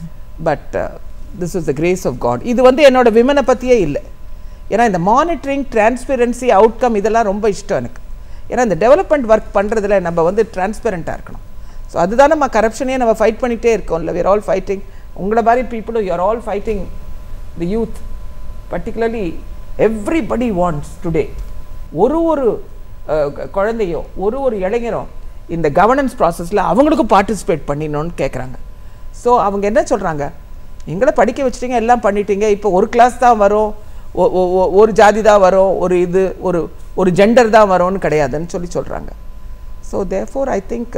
but this is the grace of God இது வந்து என்னோட விமனை பற்றியே இல்லை ஏன்னா இந்த மானிட்டரிங் டிரான்ஸ்பெரன்சி அவுட்கம் இதெல்லாம் ரொம்ப இஷ்டம் எனக்கு ஏன்னா இந்த டெவலப்மெண்ட் ஒர்க் பண்ணுறதுல நம்ம வந்து டிரான்ஸ்பெரண்ட்டாக இருக்கணும் ஸோ அதுதான் நம்ம கரப்ஷனே நம்ம ஃபைட் பண்ணிகிட்டே இருக்கோம்ல we're ஆல் ஃபைட்டிங் உங்களை மாதிரி பீப்புளும் you are all fighting the youth particularly everybody wants today ஒரு ஒரு அஹ், கு- குழந்தையும் ஒரு ஒரு இளைஞரும் இந்த கவர்னன்ஸ் ப்ராசஸில் அவங்களுக்கும் பார்ட்டிசிபேட் பண்ணிடணும்னு கேட்குறாங்க ஸோ அவங்க என்ன சொல்கிறாங்க எங்களை படிக்க வச்சிட்டீங்க எல்லாம் பண்ணிட்டீங்க இப்போ ஒரு கிளாஸ் தான் வரும் ஒ- ஒ- ஒ- ஒரு ஜாதி தான் வரும் ஒரு இது ஒரு ஒரு ஜெண்டர் தான் வரும்னு கிடையாதுன்னு சொல்லி சொல்கிறாங்க so therefore I think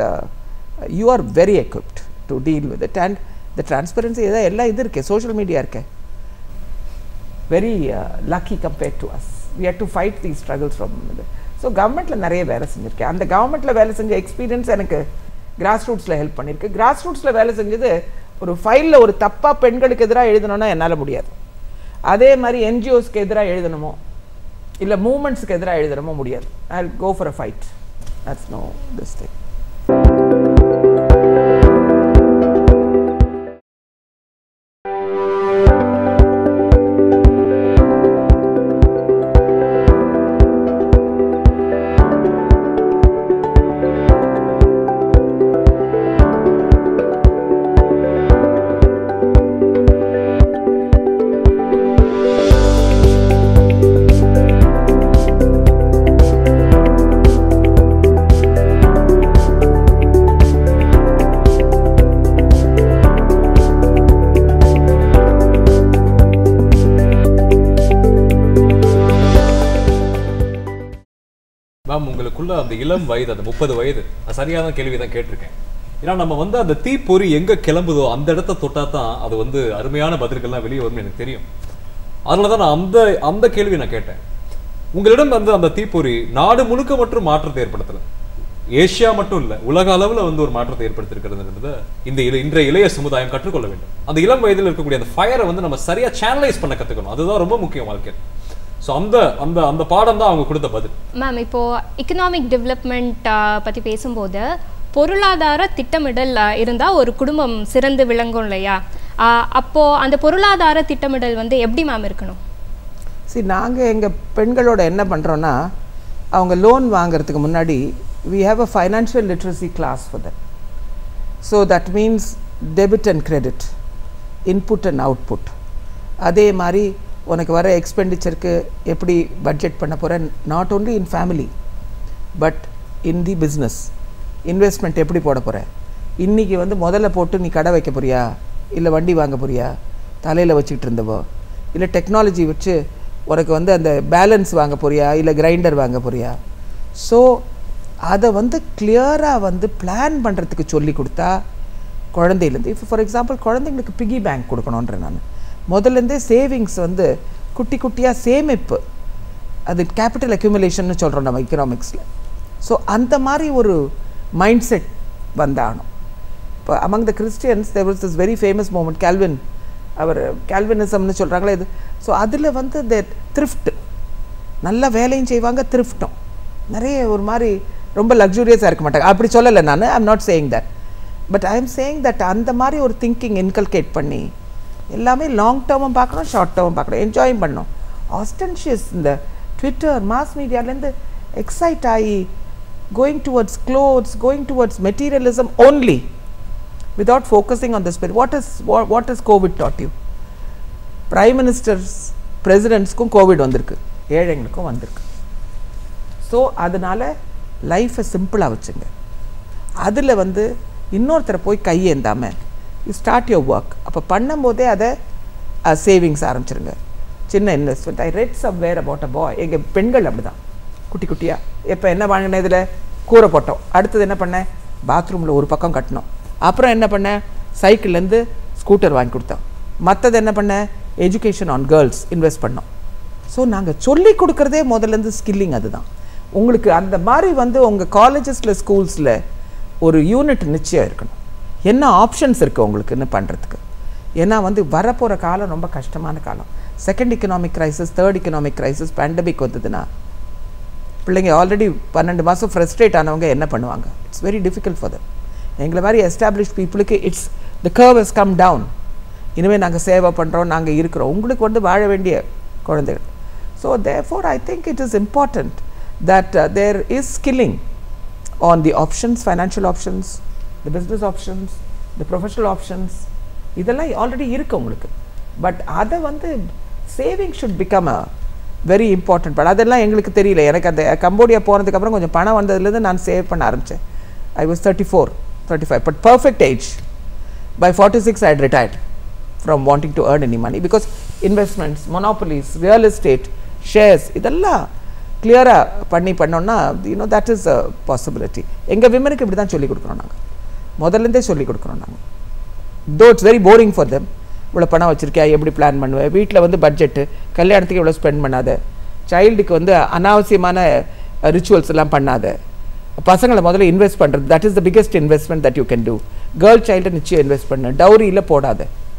you are very equipped to deal with it and the transparency ஏதாவது எல்லாம் இது இருக்கே சோஷியல் மீடியா இருக்கே very lucky compared to as we had to fight the struggles from இது ஸோ கவர்மெண்ட்டில் நிறைய வேலை செஞ்சுருக்கேன் அந்த கவர்மெண்ட்டில் வேலை செஞ்ச எக்ஸ்பீரியன்ஸ் எனக்கு கிராஸ் ரூட்ஸில் ஹெல்ப் பண்ணியிருக்கு கிராஸ் ரூட்ஸில் வேலை செஞ்சது ஒரு ஃபைலில் ஒரு தப்பாக பெண்களுக்கு எதிராக எழுதணும்னா என்னால் முடியாது அதே மாதிரி என்ஜிஓஸ்க்கு எதிராக எழுதணுமோ இல்லை மூமெண்ட்ஸ்க்கு எதிராக எழுதணுமோ முடியாது I go for a fight that's no this thing ma'am உங்களுக்குள்ள அந்த இளம் வயது அந்த முப்பது வயது நான் சரியான கேள்வி தான் கேட்டிருக்கேன் ஏன்னா நம்ம வந்து அந்த தீப்பொறி எங்க கிளம்புதோ அந்த இடத்த தொட்டா தான் அது வந்து அருமையான பதில்கள்லாம் வெளியே வரும்னு எனக்கு தெரியும் அதனால தான் நான் அந்த அந்த கேள்வி நான் கேட்டேன் உங்களிடம் வந்து அந்த தீப்பொறி நாடு முழுக்க மட்டும் மாற்றத்தை ஏற்படுத்தல ஏசியா மட்டும் இல்ல உலக அளவுல வந்து ஒரு மாற்றத்தை ஏற்படுத்தியிருக்கிறதுன்றத இந்த இள- இன்றைய இளைய சமுதாயம் கற்றுக்கொள்ள வேண்டும் அந்த இளம் வயதில் இருக்கக்கூடிய அந்த ஃபயரை வந்து நம்ம சரியா சேனலைஸ் பண்ண கத்துக்கணும் அதுதான் ரொம்ப முக்கியம் வாழ்க்கையில் ஸோ அந்த அந்த அந்த பாடம் தான் அவங்க கொடுத்த பதில் மேம் இப்போ எக்கனாமிக் டெவலப்மெண்ட் பற்றி பேசும்போது பொருளாதார திட்டமிடல் ஆஹ், இருந்தா ஒரு குடும்பம் சிறந்து விளங்கும் இல்லையா ஆஹ், அப்போ அந்த பொருளாதார திட்டமிடல் வந்து எப்படி மேம் இருக்கணும் சரி நாங்கள் எங்கள் பெண்களோட என்ன பண்ணுறோன்னா அவங்க லோன் வாங்குறதுக்கு முன்னாடி we have a financial literacy class for them so that means debit and credit input and output அதே மாதிரி உனக்கு வர எக்ஸ்பெண்டிச்சருக்கு எப்படி பட்ஜெட் பண்ண போகிற not only in family but in the business investment எப்படி போட போகிற இன்றைக்கி வந்து முதல்ல போட்டு நீ கடை வைக்க போறியா இல்லை வண்டி வாங்க போறியா தலையில் வச்சுக்கிட்டு இருந்தவோ இல்லை டெக்னாலஜி வச்சு உனக்கு வந்து அந்த பேலன்ஸ் வாங்க போறியா இல்லை கிரைண்டர் வாங்க போறியா ஸோ அதை வந்து கிளியராக வந்து பிளான் பண்ணுறதுக்கு சொல்லி கொடுத்தா குழந்தையிலேருந்து இப்போ ஃபார் எக்ஸாம்பிள் குழந்தைங்களுக்கு பிகி பேங்க் கொடுக்கணுன்ற நான் முதல்லேருந்தே சேவிங்ஸ் வந்து குட்டி குட்டியாக சேமிப்பு அது கேபிட்டல் அக்யூமுலேஷன்னு சொல்கிறோம் நம்ம எக்கனாமிக்ஸில் ஸோ அந்த மாதிரி ஒரு மைண்ட் செட் வந்தாகணும் இப்போ among the Christians there was this very famous movement Calvin அவர் கேல்வினிசம்னு சொல்கிறாங்களே இது ஸோ அதில் வந்து த த்ரிஃப்ட் நல்ல வேலையும் செய்வாங்க த்ரிஃப்ட்டும் நிறைய ஒரு மாதிரி ரொம்ப லக்ஸூரியஸாக இருக்க மாட்டாங்க அப்படி சொல்லலை நான் I'm not saying that but I am saying that அந்த மாதிரி ஒரு திங்கிங் இன்கல்கேட் பண்ணி எல்லாமே லாங் டேர்மும் பார்க்கணும் ஷார்ட் டேர்மும் பார்க்கணும் என்ஜாயும் பண்ணணும் ஆஸ்டன்ஷியஸ் இந்த ட்விட்டர் மாஸ் மீடியாலேருந்து எக்ஸைட் ஆகி going towards clothes going towards materialism only without focusing on the spirit. What is what, what has COVID taught you? Prime ministers பிரசிடென்ட்ஸ்க்கும் கோவிட் வந்திருக்கு ஏழைங்களுக்கும் வந்திருக்கு ஸோ அதனால லைஃப்பை சிம்பிளாக வச்சுங்க அதில் வந்து இன்னொருத்தரை போய் கையேந்தாம யூ ஸ்டார்ட் யுவர் ஒர்க் அப்போ பண்ணும்போதே அதை சேவிங்ஸ் ஆரம்பிச்சிருங்க சின்ன investment I read somewhere about a boy எங்கள் பெண்கள் அப்படிதான் குட்டி குட்டியாக இப்போ என்ன வாங்கினேன் இதில் கூரை போட்டோம் அடுத்தது என்ன பண்ணேன் பாத்ரூமில் ஒரு பக்கம் கட்டினோம் அப்புறம் என்ன பண்ணேன் சைக்கிள்லேருந்து ஸ்கூட்டர் வாங்கி கொடுத்தோம் மற்றது என்ன பண்ணேன் எஜுகேஷன் ஆன் கேர்ள்ஸ் இன்வெஸ்ட் பண்ணோம் ஸோ நாங்கள் சொல்லி கொடுக்குறதே முதல்லேருந்து ஸ்கில்லிங் அதுதான் உங்களுக்கு அந்த மாதிரி வந்து உங்கள் காலேஜஸில் ஸ்கூல்ஸில் ஒரு யூனிட் நிச்சயம் இருக்கணும் என்ன ஆப்ஷன்ஸ் இருக்குது உங்களுக்குன்னு பண்ணுறதுக்கு ஏன்னா வந்து வரப்போகிற காலம் ரொம்ப கஷ்டமான காலம் second economic crisis third economic crisis pandemic வந்ததுன்னா பிள்ளைங்க ஆல்ரெடி பன்னெண்டு மாதம் ஃப்ரஸ்ட்ரேட் ஆனவங்க என்ன பண்ணுவாங்க it's very difficult for them எங்களை மாதிரி எஸ்டாப்ளிஷ் பீப்புளுக்கு it's the curve has come down இனிமேல் நாங்கள் சேவை பண்ணுறோம் நாங்கள் இருக்கிறோம் உங்களுக்கு வந்து வாழ வேண்டிய குழந்தைகள் so therefore I think it is important that there is skilling on the options, financial options, the business options, the professional options இதெல்லாம் ஆல்ரெடி இருக்கு உங்களுக்கு பட் அதை வந்து saving should become a very important but அதெல்லாம் எங்களுக்கு தெரியல எனக்கு அந்த கம்போடியா போனதுக்கப்புறம் கொஞ்சம் பணம் வந்ததுலேருந்து நான் சேவ் பண்ண ஆரம்பித்தேன் I was thirty four thirty five but perfect age by 46 I had retired from wanting to earn any money because investments, monopolies, real estate, shares இதெல்லாம் கிளியராக பண்ணி பண்ணோம்னா you know that is a possibility எங்கள் விமனுக்கு இப்படி தான் சொல்லி கொடுக்குறோம் நாங்கள் முதல்லேருந்தே சொல்லி கொடுக்குறோம் நாங்கள் though it's very boring for them இவ்வளோ பணம் வச்சுருக்கியா எப்படி பிளான் பண்ணுவேன் வீட்டில் வந்து பட்ஜெட்டு கல்யாணத்துக்கு இவ்வளோ ஸ்பெண்ட் பண்ணாத சைல்டுக்கு வந்து அனாவசியமான ரிச்சுவல்ஸ் எல்லாம் பண்ணாத பசங்களை முதல்ல இன்வெஸ்ட் பண்ணுறது that is the biggest investment that you can do girl சைல்டை நிச்சயம் இன்வெஸ்ட் பண்ணு டவுரியில் போடாத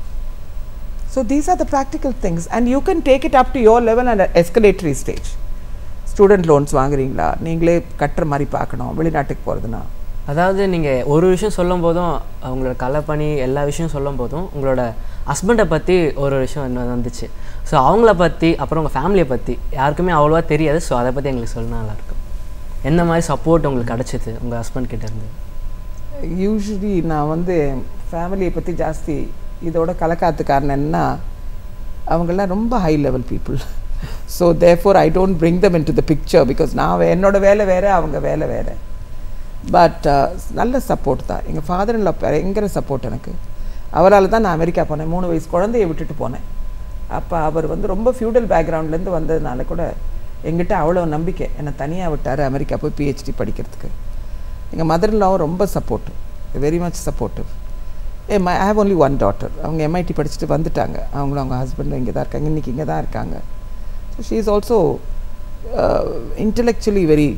so these are the practical things and you can take it up to your level and escalatory stage student loans வாங்குறீங்களா நீங்களே கட்டுற மாதிரி பார்க்கணும் வெளிநாட்டுக்கு போகிறதுனா அதாவது நீங்கள் ஒரு விஷயம் சொல்லும் போதும் அவங்களோட கலைப்பணி எல்லா விஷயம் சொல்லும் போதும் உங்களோட ஹஸ்பண்டை பற்றி ஒரு விஷயம் வந்து வந்துச்சு ஸோ அவங்கள பற்றி அப்புறம் உங்கள் ஃபேமிலியை பற்றி யாருக்குமே அவ்வளோவா தெரியாது ஸோ அதை பற்றி எங்களுக்கு சொன்னா நல்லாயிருக்கும் எந்த மாதிரி சப்போர்ட் உங்களுக்கு கிடச்சிது உங்கள் ஹஸ்பண்ட் கிட்ட இருந்து யூஸ்வலி நான் வந்து ஃபேமிலியை பற்றி ஜாஸ்தி இதோட கலக்காத்து காரணம் என்னன்னா அவங்கெல்லாம் ரொம்ப high level people so therefore I don't bring them in to the picture because நான் வே- என்னோட வேலை வேறு அவங்க வேலை வேறு பட் நல்ல சப்போர்ட் தான் எங்கள் ஃபாதர் இல்லை பயங்கர சப்போர்ட் எனக்கு அவரால் தான் நான் அமெரிக்கா போனேன் மூணு வயசு குழந்தைய விட்டுட்டு போனேன் அப்போ அவர் வந்து ரொம்ப ஃபியூடல் பேக்ரவுண்ட்லேருந்து வந்ததுனால கூட எங்கிட்ட அவ்வளோ நம்பிக்கை என்னை தனியாக விட்டார் அமெரிக்கா போய் பிஹெச்டி படிக்கிறதுக்கு எங்கள் மதர்லாவும் ரொம்ப supportive very much supportive uh my I have only one daughter அவங்க எம்ஐடி படிச்சுட்டு வந்துட்டாங்க அவங்களும் அவங்க ஹஸ்பண்டும் இங்கே தான் இருக்காங்க இன்றைக்கி இங்கே தான் இருக்காங்க so she is also intellectually very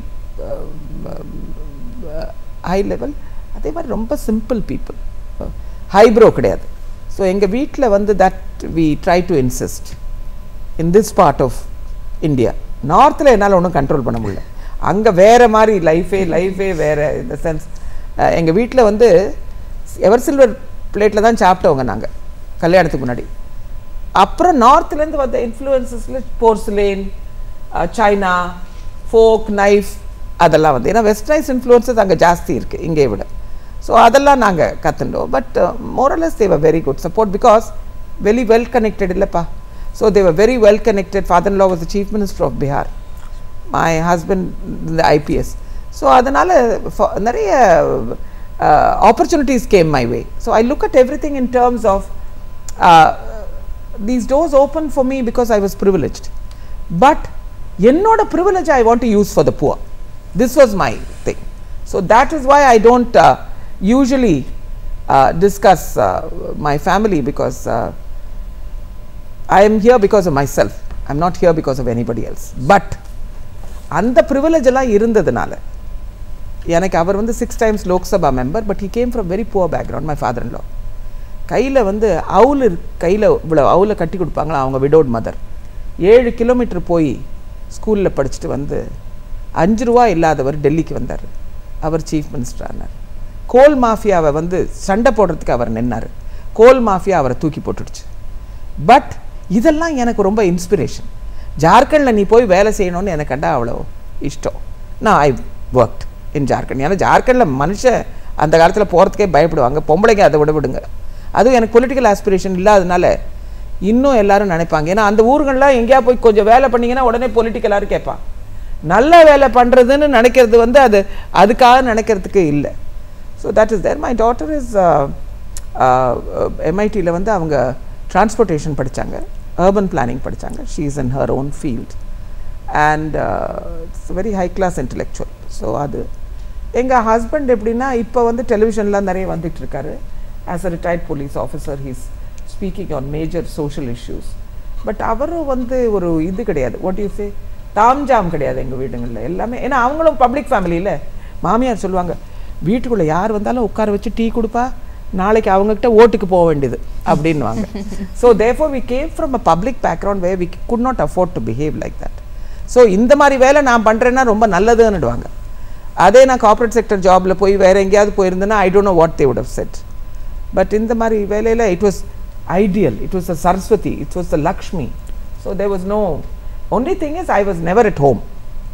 high level அதே மாதிரி ரொம்ப சிம்பிள் பீப்புள் ஹைப்ரோ கிடையாது ஸோ எங்கள் வீட்டில் வந்து that we try to insist in this part of India நார்த்தில் என்னால் ஒன்றும் கண்ட்ரோல் பண்ண முடியல அங்கே வேறு மாதிரி லைஃபே லைஃபே வேறு இந்த சென்ஸ் எங்கள் வீட்டில் வந்து எவர் சில்வர் பிளேட்டில் தான் சாப்பிட்டவங்க நாங்கள் கல்யாணத்துக்கு முன்னாடி அப்புறம் நார்த்லேருந்து வந்த இன்ஃப்ளூயன்சஸில் போர்சிலேன் சைனா ஃபோக் நைஃப் அதெல்லாம் வந்து ஏன்னா வெஸ்டர்னைஸ் இன்ஃப்ளூயன்சஸ் அங்கே ஜாஸ்தி இருக்குது இங்கே விட ஸோ அதெல்லாம் நாங்கள் கற்றுண்டோம் but morals they were very good support because very well connected இல்லைப்பா so they were very well connected father law was the chief minister of Bihar my husband இந்த ஐபிஎஸ் ஸோ அதனால் நிறைய opportunities came my way so I look at every thing in terms of these doors open for me because I was privileged but என்னோட privilege I want to use for the poor this was my thing so that is why I don't usually discuss my family because I am here because of myself. I'm not here because of anybody else. But அந்த privilege எல்லாம் இருந்ததுனால எனக்கு அவர் வந்து six times Lok Sabha member but he came from very poor background my father in law கையில் வந்து அவுல் கையில் இவ்வளோ அவுல கட்டி கொடுப்பாங்களா அவங்க விடோட் மதர் ஏழு கிலோமீட்டர் போய் ஸ்கூலில் படிச்சுட்டு வந்து அஞ்சு ரூபா இல்லாதவர் டெல்லிக்கு வந்தார் அவர் சீஃப் மினிஸ்டர் ஆனார் கோல் மாஃபியாவை வந்து சண்டை போடுறதுக்கு அவர் நின்னார் கோல் மாஃபியா அவரை தூக்கி போட்டுடுச்சு பட் இதெல்லாம் எனக்கு ரொம்ப இன்ஸ்பிரேஷன் ஜார்க்கண்டில் நீ போய் வேலை செய்யணும்னு எனக்கு கண்டா அவ்வளோ இஷ்டம் நான் ஐ ஒர்க்ட் இன் ஜார்க்கண்ட் ஏன்னா ஜார்க்கண்டில் மனுஷன் அந்த காலத்தில் போகிறதுக்கே பயப்படுவாங்க பொம்பளைங்க அதை விட விடுங்க அதுவும் எனக்கு பொலிட்டிக்கல் ஆஸ்பிரேஷன் இல்லாதனால இன்னும் எல்லாரும் நினைப்பாங்க ஏன்னா அந்த ஊர்கள்லாம் எங்கேயா போய் கொஞ்சம் வேலை பண்ணீங்கன்னா உடனே பொலிட்டிக்கலாரும் கேட்பான் நல்ல வேலை பண்ணுறதுன்னு நினைக்கிறது வந்து அது அதுக்காக நினைக்கிறதுக்கு இல்லை so that is there my daughter is எம்ஐடியில் வந்து அவங்க டிரான்ஸ்போர்ட்டேஷன் படித்தாங்க அர்பன் பிளானிங் படித்தாங்க she is in her own field and it's very high class intellectual so அது எங்கள் ஹஸ்பண்ட் எப்படின்னா இப்போ வந்து டெலிவிஷன்லாம் நிறைய வந்துட்டு இருக்காரு as a retired police officer he's speaking on major social issues but அவரும் வந்து ஒரு இது கிடையாது வாட் யூ சே தாம்ஜாம் கிடையாது எங்கள் வீடுங்களில் எல்லாமே ஏன்னா அவங்களும் பப்ளிக் ஃபேமிலியில் மாமியார் சொல்லுவாங்க வீட்டுக்குள்ளே யார் வந்தாலும் உட்கார வச்சு டீ கொடுப்பா நாளைக்கு அவங்கக்கிட்ட ஓட்டுக்கு போக வேண்டியது அப்படின்வாங்க so therefore we came from a public background we we could not afford to behave like that so இந்த மாதிரி வேலை நான் பண்ணுறேன்னா ரொம்ப நல்லதுன்னுடுவாங்க அதே நான் கார்ப்பரேட் செக்டர் ஜாபில் போய் வேறு எங்கேயாவது போயிருந்தேன்னா I don't know what they would have said but இந்த மாதிரி வேலையில் it was ideal it was a Saraswati it was a Lakshmi so there was no only thing is I was never at home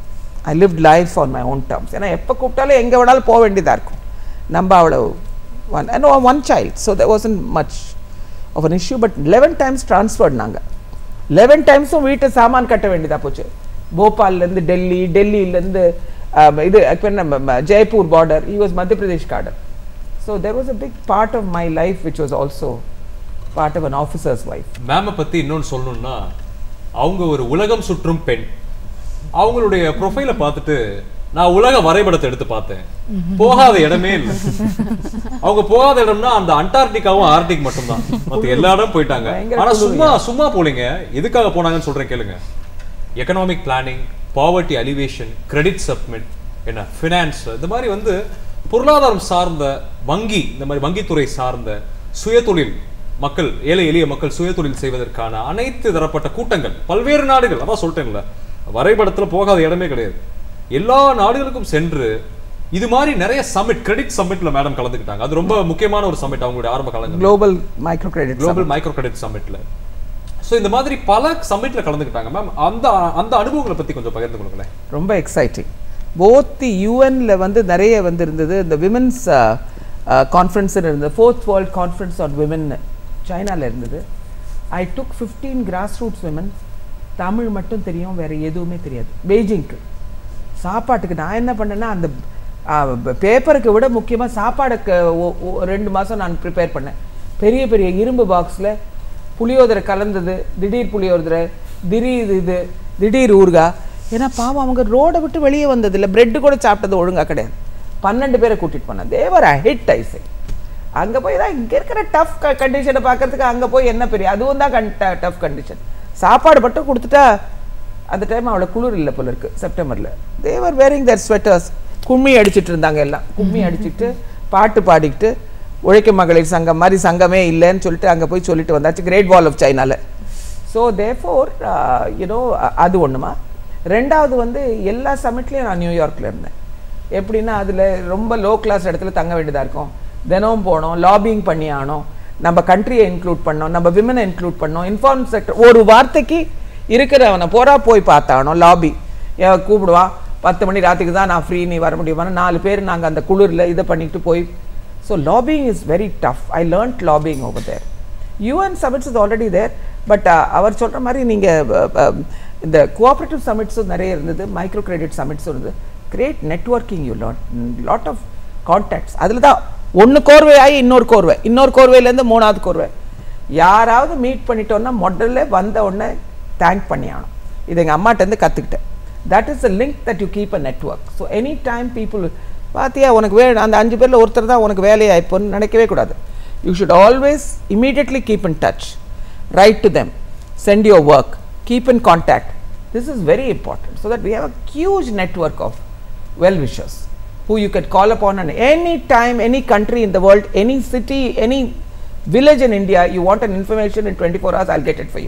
I lived life on my own terms ஏன்னா எப்போ கூப்பிட்டாலும் எங்கே வேணாலும் போக வேண்டியதாக இருக்கும் நம்ம அவ்வளோ one and one child so there wasn't much of an issue but eleven times transferred நாங்கள் லெவன் டைம்ஸும் வீட்டை சாமான் கட்ட வேண்டியதாக போச்சு போபால்லேருந்து டெல்லி டெல்லியிலேருந்து இது நம்ம Jaipur border he was Madhya Pradesh cadre so there was a big part of my life which was also part of an officers wife மேமை பத்தி இன்னொன்னு சொல்லணும்னா அவங்க ஒரு உலகம் சுற்றும் பெண் அவங்களுடைய ப்ரொஃபைலை பார்த்துட்டு நான் உலக வரைபடத்தை எடுத்து பார்த்தேன் போகாத இடமே இல்லை அவங்க போகாத இடம்னா அந்த அண்டார்டிகாவும் ஆர்டிக் மட்டும்தான் மத்த எல்லா இடம் போயிட்டாங்க பயங்கர ஆனா குளிர் சும்மா சும்மா போலீங்க எதுக்காக போனாங்கன்னு சொல்றேன் கேளுங்க economic planning poverty alleviation credit summit என்ன ஃபினான்ஸ் இந்த மாதிரி வந்து பொருளாதாரம் சார்ந்த வங்கி இந்த மாதிரி வங்கித்துறை சார்ந்த சுயதொழில் மக்கள் ஏழை எளிய மக்கள் சுயதொழில் செய்வதற்கான அனைத்து தரப்பட்ட கூட்டங்கள் பல்வேறு நாடுகள் அதான் சொல்லிட்டேன்ல வரைபடத்துல போகாத இடமே கிடையாது எல்லா நாடுகளுக்கும் சென்று இது மாதிரி நிறைய சமிட் கிரெடிட் சமிட்ல மேடம் கலந்துக்கிட்டாங்க அது ரொம்ப முக்கியமான ஒரு சமிட் அவங்களுடைய ஆரம்ப காலங்கள் global micro credit global micro credit சமிட்ல சோ இந்த மாதிரி பல சமிட்ல கலந்துக்கிட்டாங்க மேம் அந்த அந்த அனுபவங்களை பத்தி கொஞ்சம் பகிர்ந்து கொடுங்களேன் ரொம்ப எக்ஸைட்டிங் போத் தி யூஎன்ல வந்து நிறைய வந்து இருந்தது இந்த விமென்ஸ் கான்ஃபரன்ஸ் இருந்தது fourth world conference on women சைனால இருந்தது I took fifteen grass roots women Tamil மட்டும் தெரியும் வேற எதுவுமே தெரியாது பெய்ஜிங்க்கு சாப்பாட்டுக்கு நான் என்ன பண்ணேன்னா அந்த பேப்பருக்கு விட முக்கியமாக சாப்பாடுக்கு ஒ- ஒ- ரெண்டு மாதம் நான் ப்ரிப்பேர் பண்ணேன் பெரிய பெரிய இரும்பு பாக்ஸில் புளியோதரை கலந்தது திடீர் புளியோதரை திடீர் இது திடீர் ஊறுகாய் ஏன்னா பாவம் அவங்க ரோடை விட்டு வெளியே வந்தது இல்லை பிரெட்டு கூட சாப்பிட்டது ஒழுங்கா கிடையாது பன்னெண்டு பேரை கூட்டிகிட்டு போனேன் தேவர் ஐ ஹிட் ஐசே அங்கே போய் தான் இங்கே இருக்கிற டஃப் கண்டிஷனை பார்க்கறதுக்கு அங்கே போய் என்ன பெரிய அதுவும் தான் கண் டஃப் கண்டிஷன் சாப்பாடு மட்டும் கொடுத்துட்டா அந்த டைம் அவ்வளோ குளிர் இல்லை போல இருக்கு செப்டம்பரில் தேவர் வேரிங் தர் ஸ்வெட்டர்ஸ் கும்மி அடிச்சிட்டு இருந்தாங்க எல்லாம் கும்மி அடிச்சிட்டு பாட்டு பாடிக்கிட்டு உழைக்கும் மகளிர் சங்கம் மாதிரி சங்கமே இல்லைன்னு சொல்லிட்டு அங்கே போய் சொல்லிட்டு வந்தாச்சு கிரேட் வால் ஆஃப் சைனால ஸோ தேர்ஃபோர் யூனோ அது ஒன்றுமா ரெண்டாவது வந்து எல்லா சமிட்லேயும் நான் நியூயார்க்கில் இருந்தேன் எப்படின்னா அதில் ரொம்ப லோ கிளாஸ் இடத்துல தங்க வேண்டியதாக இருக்கும் தினமும் போனோம் லாபிங் பண்ணி ஆனோம் நம்ம கண்ட்ரியை இன்க்ளூட் பண்ணோம் நம்ம விமனை இன்க்ளூட் பண்ணோம் இன்ஃபார்ம் செக்டர் ஒரு வார்த்தைக்கு இருக்கிறவனை போறா போய் பார்த்தானோ லாபி கூப்பிடுவான் பத்து மணி ராத்திரிக்கு தான் நான் ஃப்ரீ நீ வர முடியுமா நாலு பேர் நாங்கள் அந்த குளிரில் இதை பண்ணிட்டு போய் so lobbying is very tough I learnt lobbying over there UN summits is already there but அவர் சொல்கிற மாதிரி நீங்கள் இந்த கோஆப்ரேட்டிவ் சமிட்ஸும் நிறைய இருந்தது மைக்ரோ கிரெடிட் சமிட்ஸும் இருந்தது great networking you learn lot of contacts அதில் தான் ஒன்று கோர்வை ஆகி இன்னொரு கோர்வை இன்னொரு கோர்வையிலேருந்து மூணாவது கோர்வை யாராவது மீட் பண்ணிட்டோன்னா முதல்ல வந்த உடனே தேங்க் பண்ணி ஆகணும் இது எங்கள் அம்மாட்டேருந்து கற்றுக்கிட்டேன் that is a link that you keep a network so any time people பாத்தியா உனக்கு வே அந்த அஞ்சு பேரில் ஒருத்தர் தான் உனக்கு வேலையாக இப்போன்னு நினைக்கவே கூடாது you should always immediately keep in touch write to them send your work keep in contact this is very important so that we have a huge network of well wishers who you can call upon at any time, any country in the world, any city, any village in India, you want an information in 24 hours, I'll get it for you.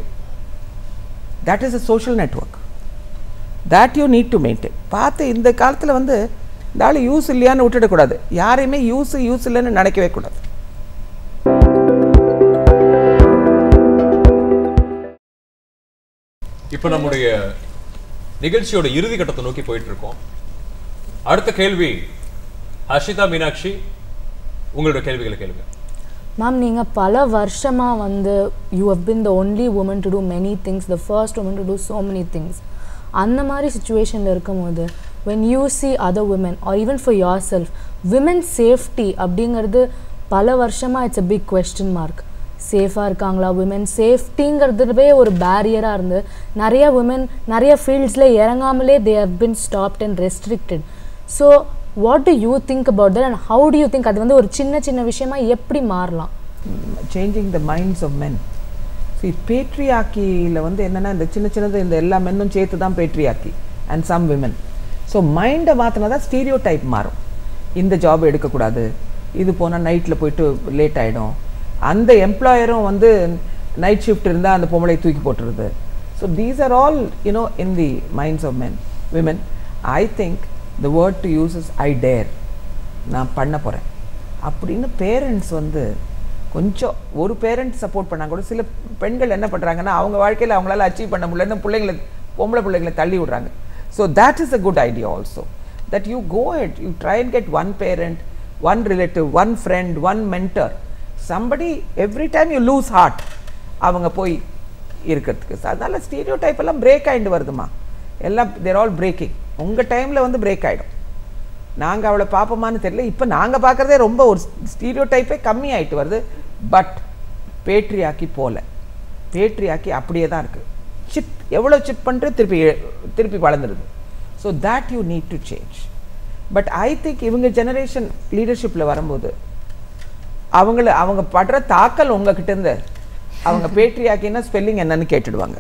That is a social network. That you need to maintain. பார்த்து இந்த காலத்தில் வந்து இந்த ஆள் use இல்லையான்னு விட்டுடக்கூடாது யாரையுமே use use இல்லைன்னு நினைக்கவே கூடாது இப்போ நம்முடைய நிகழ்ச்சியோட இறுதி கட்டத்தை நோக்கி போயிட்டு இருக்கோம் அடுத்த கேள்வி ஹர்ஷிதா மீனாட்சி உங்களோட கேள்விகளை கேளுங்க மேம் நீங்கள் பல வருஷமாக வந்து you have been the only woman to do many things the first woman to do so many things அந்த மாதிரி சுச்சுவேஷனில் இருக்கும்போது when you see other women or even for yourself women safety அப்படிங்கிறது பல வருஷமாக it's a big question mark சேஃபாக இருக்காங்களா women சேஃப்டிங்கிறதுவே ஒரு பேரியராக இருந்து நிறைய விமன் நிறைய ஃபீல்ட்ஸில் இறங்காமலே they have been stopped and restricted so what do you think about that and how do you think அது வந்து ஒரு சின்ன சின்ன விஷயமா எப்படி மாறலாம் changing the minds of men see பேட்ரியாக்கியில் வந்து என்னென்னா இந்த சின்ன சின்னது இந்த எல்லா மென்னும் சேர்த்து தான் patriarchy and some women so மைண்டை மாற்றினா தான் ஸ்டீரியோ டைப் மாறும் இந்த ஜாப் எடுக்கக்கூடாது இது போனால் நைட்டில் போயிட்டு லேட் ஆகிடும் அந்த எம்ப்ளாயரும் வந்து நைட் ஷிஃப்ட் இருந்தால் அந்த பொம்பளை தூக்கி போட்டுருது so these are all you know in the minds of men women I think the word to use is I dare நான் பண்ண போகிறேன் அப்படின்னு பேரண்ட்ஸ் வந்து கொஞ்சம் ஒரு பேரண்ட் சப்போர்ட் பண்ணால் கூட சில பெண்கள் என்ன பண்ணுறாங்கன்னா அவங்க வாழ்க்கையில் அவங்களால அச்சீவ் பண்ண முடியலன்னு பிள்ளைங்களை பொம்பளை பிள்ளைங்களை தள்ளி விடுறாங்க so that is a good idea also that you go it you try and get one parent one relative one friend one mentor somebody every time you lose heart அவங்க போய் இருக்கிறதுக்கு So, அதனால ஸ்டீரியோ டைப் எல்லாம் break ஆகிட்டு வருதுமா எல்லாம் தேர் all braking உங்கள் டைமில் வந்து பிரேக் ஆகிடும் நாங்கள் அவளை பார்ப்போமான்னு தெரியல இப்போ நாங்கள் பார்க்குறதே ரொம்ப ஒரு ஸ்டீரியோ டைப்பே கம்மி ஆயிட்டு வருது பட் பேட்ரியாக்கி போல பேட்ரியாக்கி அப்படியே தான் இருக்குது சிப் எவ்வளோ சிப் பண்ணிட்டு திருப்பி எ- திருப்பி வளர்ந்துருது so that you need to change but I think இவங்க ஜெனரேஷன் லீடர்ஷிப்பில் வரும்போது அவங்கள அவங்க படுற தாக்கல் உங்ககிட்ட இருந்து அவங்க பேட்ரியாக்கின்னா ஸ்பெல்லிங் என்னன்னு கேட்டுடுவாங்க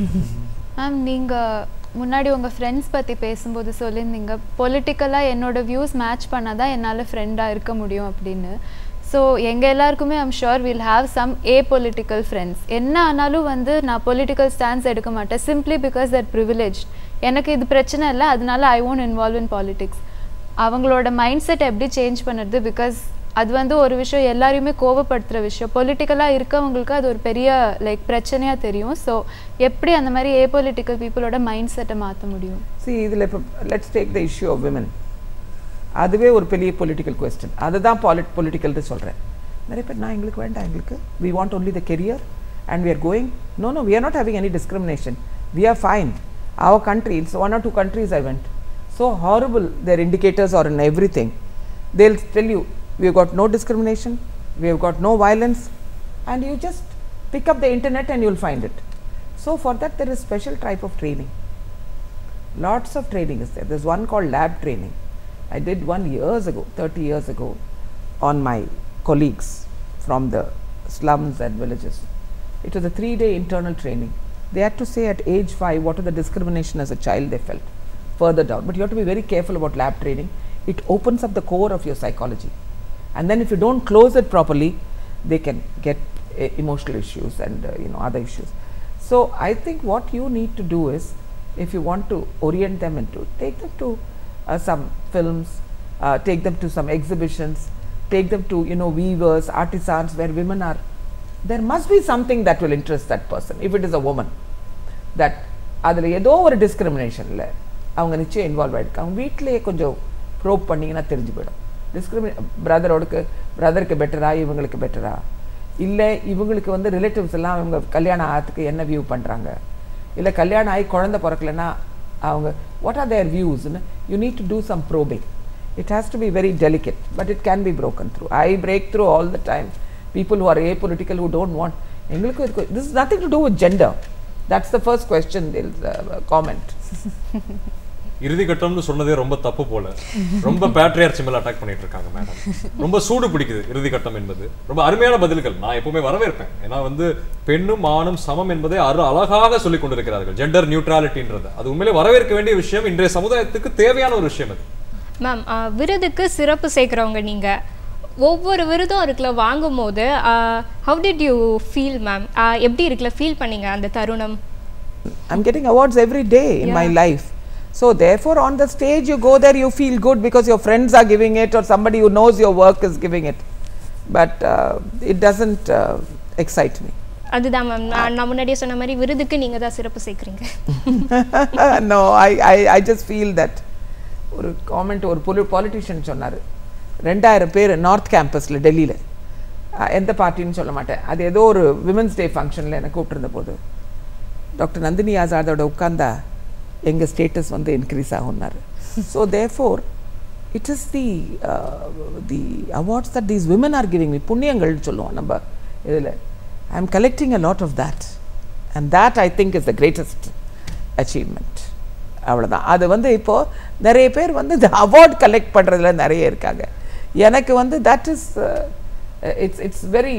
மேம் நீங்கள் முன்னாடி உங்கள் ஃப்ரெண்ட்ஸ் பற்றி பேசும்போது சொல்லியிருந்தீங்க பொலிட்டிக்கலாக என்னோட வியூஸ் மேட்ச் பண்ணால் தான் என்னால் ஃப்ரெண்டாக இருக்க முடியும் அப்படின்னு ஸோ எங்கள் எல்லாருக்குமே I'm sure will have some a political friends என்ன ஆனாலும் வந்து நான் பொலிட்டிக்கல் ஸ்டாண்ட்ஸ் எடுக்க மாட்டேன் சிம்ப்ளி பிகாஸ் தட் ப்ரிவிலேஜ் எனக்கு இது பிரச்சனை இல்லை அதனால I won't involve in politics அவங்களோட மைண்ட் செட் எப்படி சேஞ்ச் பண்ணுறது பிகாஸ் அது வந்து ஒரு விஷயம் எல்லாரையுமே கோவப்படுத்துகிற விஷயம் பொலிட்டிக்கலாக இருக்கவங்களுக்கு அது ஒரு பெரிய லைக் பிரச்சனையாக தெரியும் ஸோ எப்படி அந்த மாதிரி ஏ பொலிட்டிக்கல் பீப்புளோட மைண்ட் செட்டை மாற்ற முடியும் see இதில் இப்போ let's take the issue of women அதுவே ஒரு பெரிய பொலிட்டிக்கல் கொஸ்டின் அதுதான் பாலிட் பொலிட்டிக்கல்னு சொல்கிறேன் நிறைய பேர் நான் எங்களுக்கு வேண்டாம் எங்களுக்கு we want only the career and we are going no no we are not having any discrimination we are fine our countries one or two countries I went so horrible their indicators are in everything they'll tell you we have got no discrimination we have got no violence and you just pick up the internet and you'll find it so for that there is special type of training lots of training is there there's one called lab training i did one years ago 30 years ago on my colleagues from the slums and villages it was a three day internal training they had to say at age 5 what are the discrimination as a child they felt further down but you have to be very careful about lab training it opens up the core of your psychology and then if you don't close it properly they can get uh, emotional issues and uh, you know other issues so i think what you need to do is if you want to orient them into take them to uh, some films uh, take them to some exhibitions take them to you know weavers artisans where women are there must be something that will interest that person if it is a woman that அதில் ஏதோ ஒரு டிஸ்கிரிமினேஷனில் அவங்க நிச்சயம் involve ஆகிருக்காங்க வீட்டிலேயே கொஞ்சம் probe பண்ணிங்கன்னா தெரிஞ்சு போயிடும் டிஸ்கிரிமினே பிரதரோடுக்கு பிரதருக்கு பெட்டரா இவங்களுக்கு பெட்டரா இல்லை இவங்களுக்கு வந்து ரிலேட்டிவ்ஸ் எல்லாம் இவங்க கல்யாணம் ஆகிறதுக்கு என்ன வியூ பண்ணுறாங்க இல்லை கல்யாணம் ஆகி குழந்தை பிறக்கலைன்னா அவங்க வாட் ஆர் தேர் வியூஸ்னு you need to do some probing it has to be very delicate but it can be broken through I break through all the time people who are apolitical who don't want எங்களுக்கு இதுக்கு this is nothing to do with gender that's the first question they'll uh, comment இறுதி கட்டம்னு சொன்னதே ரொம்ப தப்பு போல ரொம்ப பேட்ரியார்ச்சி மேல attack பண்ணிட்டு இருக்காங்க மேடம் ரொம்ப சூடு பிடிக்குது இறுதி கட்டம் என்பது ரொம்ப அருமையான பதில்கள் நான் எப்பவுமே வரவேற்பேன் ஏன்னா வந்து பெண்ணும் ஆணும் சமம் என்பதை அரு அழகாக சொல்லிக் கொண்டிருக்கிறார்கள் ஜெண்டர் நியூட்ராலிட்டின்றது அது உண்மையிலே வரவேற்க வேண்டிய விஷயம் இன்றைய சமுதாயத்துக்கு தேவையான ஒரு விஷயம் அது மேம் விருதுக்கு சிறப்பு சேர்க்குறவங்க நீங்க ஒவ்வொரு விருதும் இருக்குல்ல வாங்கும்போது how did you feel ma'am எப்படி இருக்குல்ல ஃபீல் பண்ணீங்க அந்த தருணம் I'm getting awards every day in my life. So therefore on the stage you go there you feel good because your friends are giving it or somebody who knows your work is giving it. But uh, it doesn't uh, excite me. அதுதான் ma'am நான் நான் முன்னாடியே சொன்ன மாதிரி விருதுக்கு நீங்க தான் சிறப்பு சேர்க்குறீங்க no, I, I, I just feel that ஒரு காமெண்ட் ஒரு பொலி பாலிட்டிஷியன் சொன்னார் ரெண்டாயிரம் பேர் நார்த் கேம்பஸில் டெல்லியில் எந்த பார்ட்டின்னு சொல்ல மாட்டேன் அது ஏதோ ஒரு விமன்ஸ் டே ஃபங்க்ஷனில் என்னை கூப்பிட்டுருந்த போது டாக்டர் நந்தினி ஆசாதோட உட்காந்தா எங்கள் ஸ்டேட்டஸ் வந்து இன்க்ரீஸ் ஆகும்னாரு so therefore it is the the awards that these women are giving me புண்ணியங்கள்னு சொல்லுவோம் நம்ம இதில் I am collecting a lot of that and that I think is the greatest achievement அவ்வளோதான் அது வந்து இப்போது நிறைய பேர் வந்து இந்த அவார்ட் கலெக்ட் பண்ணுறதுல நிறைய இருக்காங்க எனக்கு வந்து that is it's it's very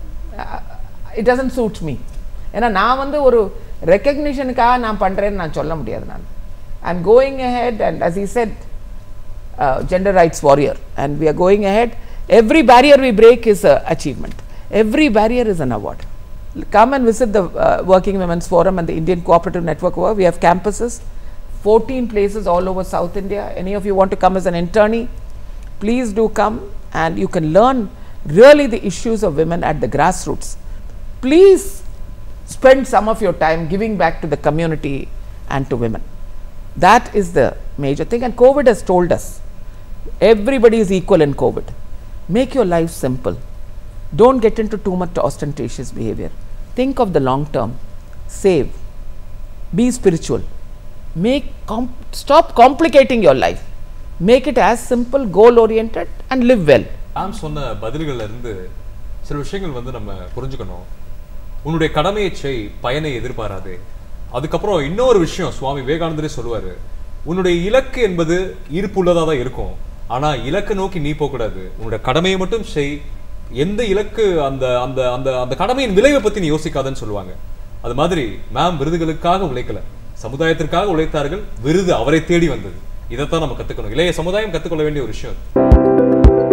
it doesn't suit me ஏன்னா நான் வந்து ஒரு ரெக்கக்னிஷனுக்காக நான் பண்ணுறேன்னு நான் சொல்ல முடியாது நான் I am going ahead and as I said uh, gender rights warrior and we are going ahead every barrier we break is a achievement every barrier is an award come and visit the uh, working women's forum and the indian cooperative network over. we have campuses 14 places all over south india any of you want to come as an internee please do come and you can learn really the issues of women at the grassroots please spend some of your time giving back to the community and to women that is the major thing and covid has told us everybody is equal in covid make your life simple don't get into too much ostentatious behavior think of the long term save be spiritual make com- stop complicating your life make it as simple goal oriented and live well ma'am சொன்ன பதில்கள்ல இருந்து சில விஷயங்கள் வந்து நம்ம புரிஞ்சுக்கணும் உன்னுடைய கடமையை செய் பயனை எதிர்பாராதே அதுக்கப்புறம் இன்னொரு விஷயம் சுவாமி விவேகானந்தரே சொல்லுவாரு உன்னுடைய இலக்கு என்பது ஈர்ப்புள்ளதா தான் இருக்கும் ஆனா இலக்கு நோக்கி நீ போகக்கூடாது உன்னுடைய கடமையை மட்டும் செய் எந்த இலக்கு அந்த அந்த அந்த அந்த கடமையின் விளைவை பத்தி நீ யோசிக்காதன்னு சொல்லுவாங்க அது மாதிரி மேம் விருதுகளுக்காக உழைக்கல சமுதாயத்திற்காக உழைத்தார்கள் விருது அவரை தேடி வந்தது இதைத்தான் நம்ம கத்துக்கணும் இளைய சமுதாயம் கத்துக்கொள்ள வேண்டிய ஒரு விஷயம் அது.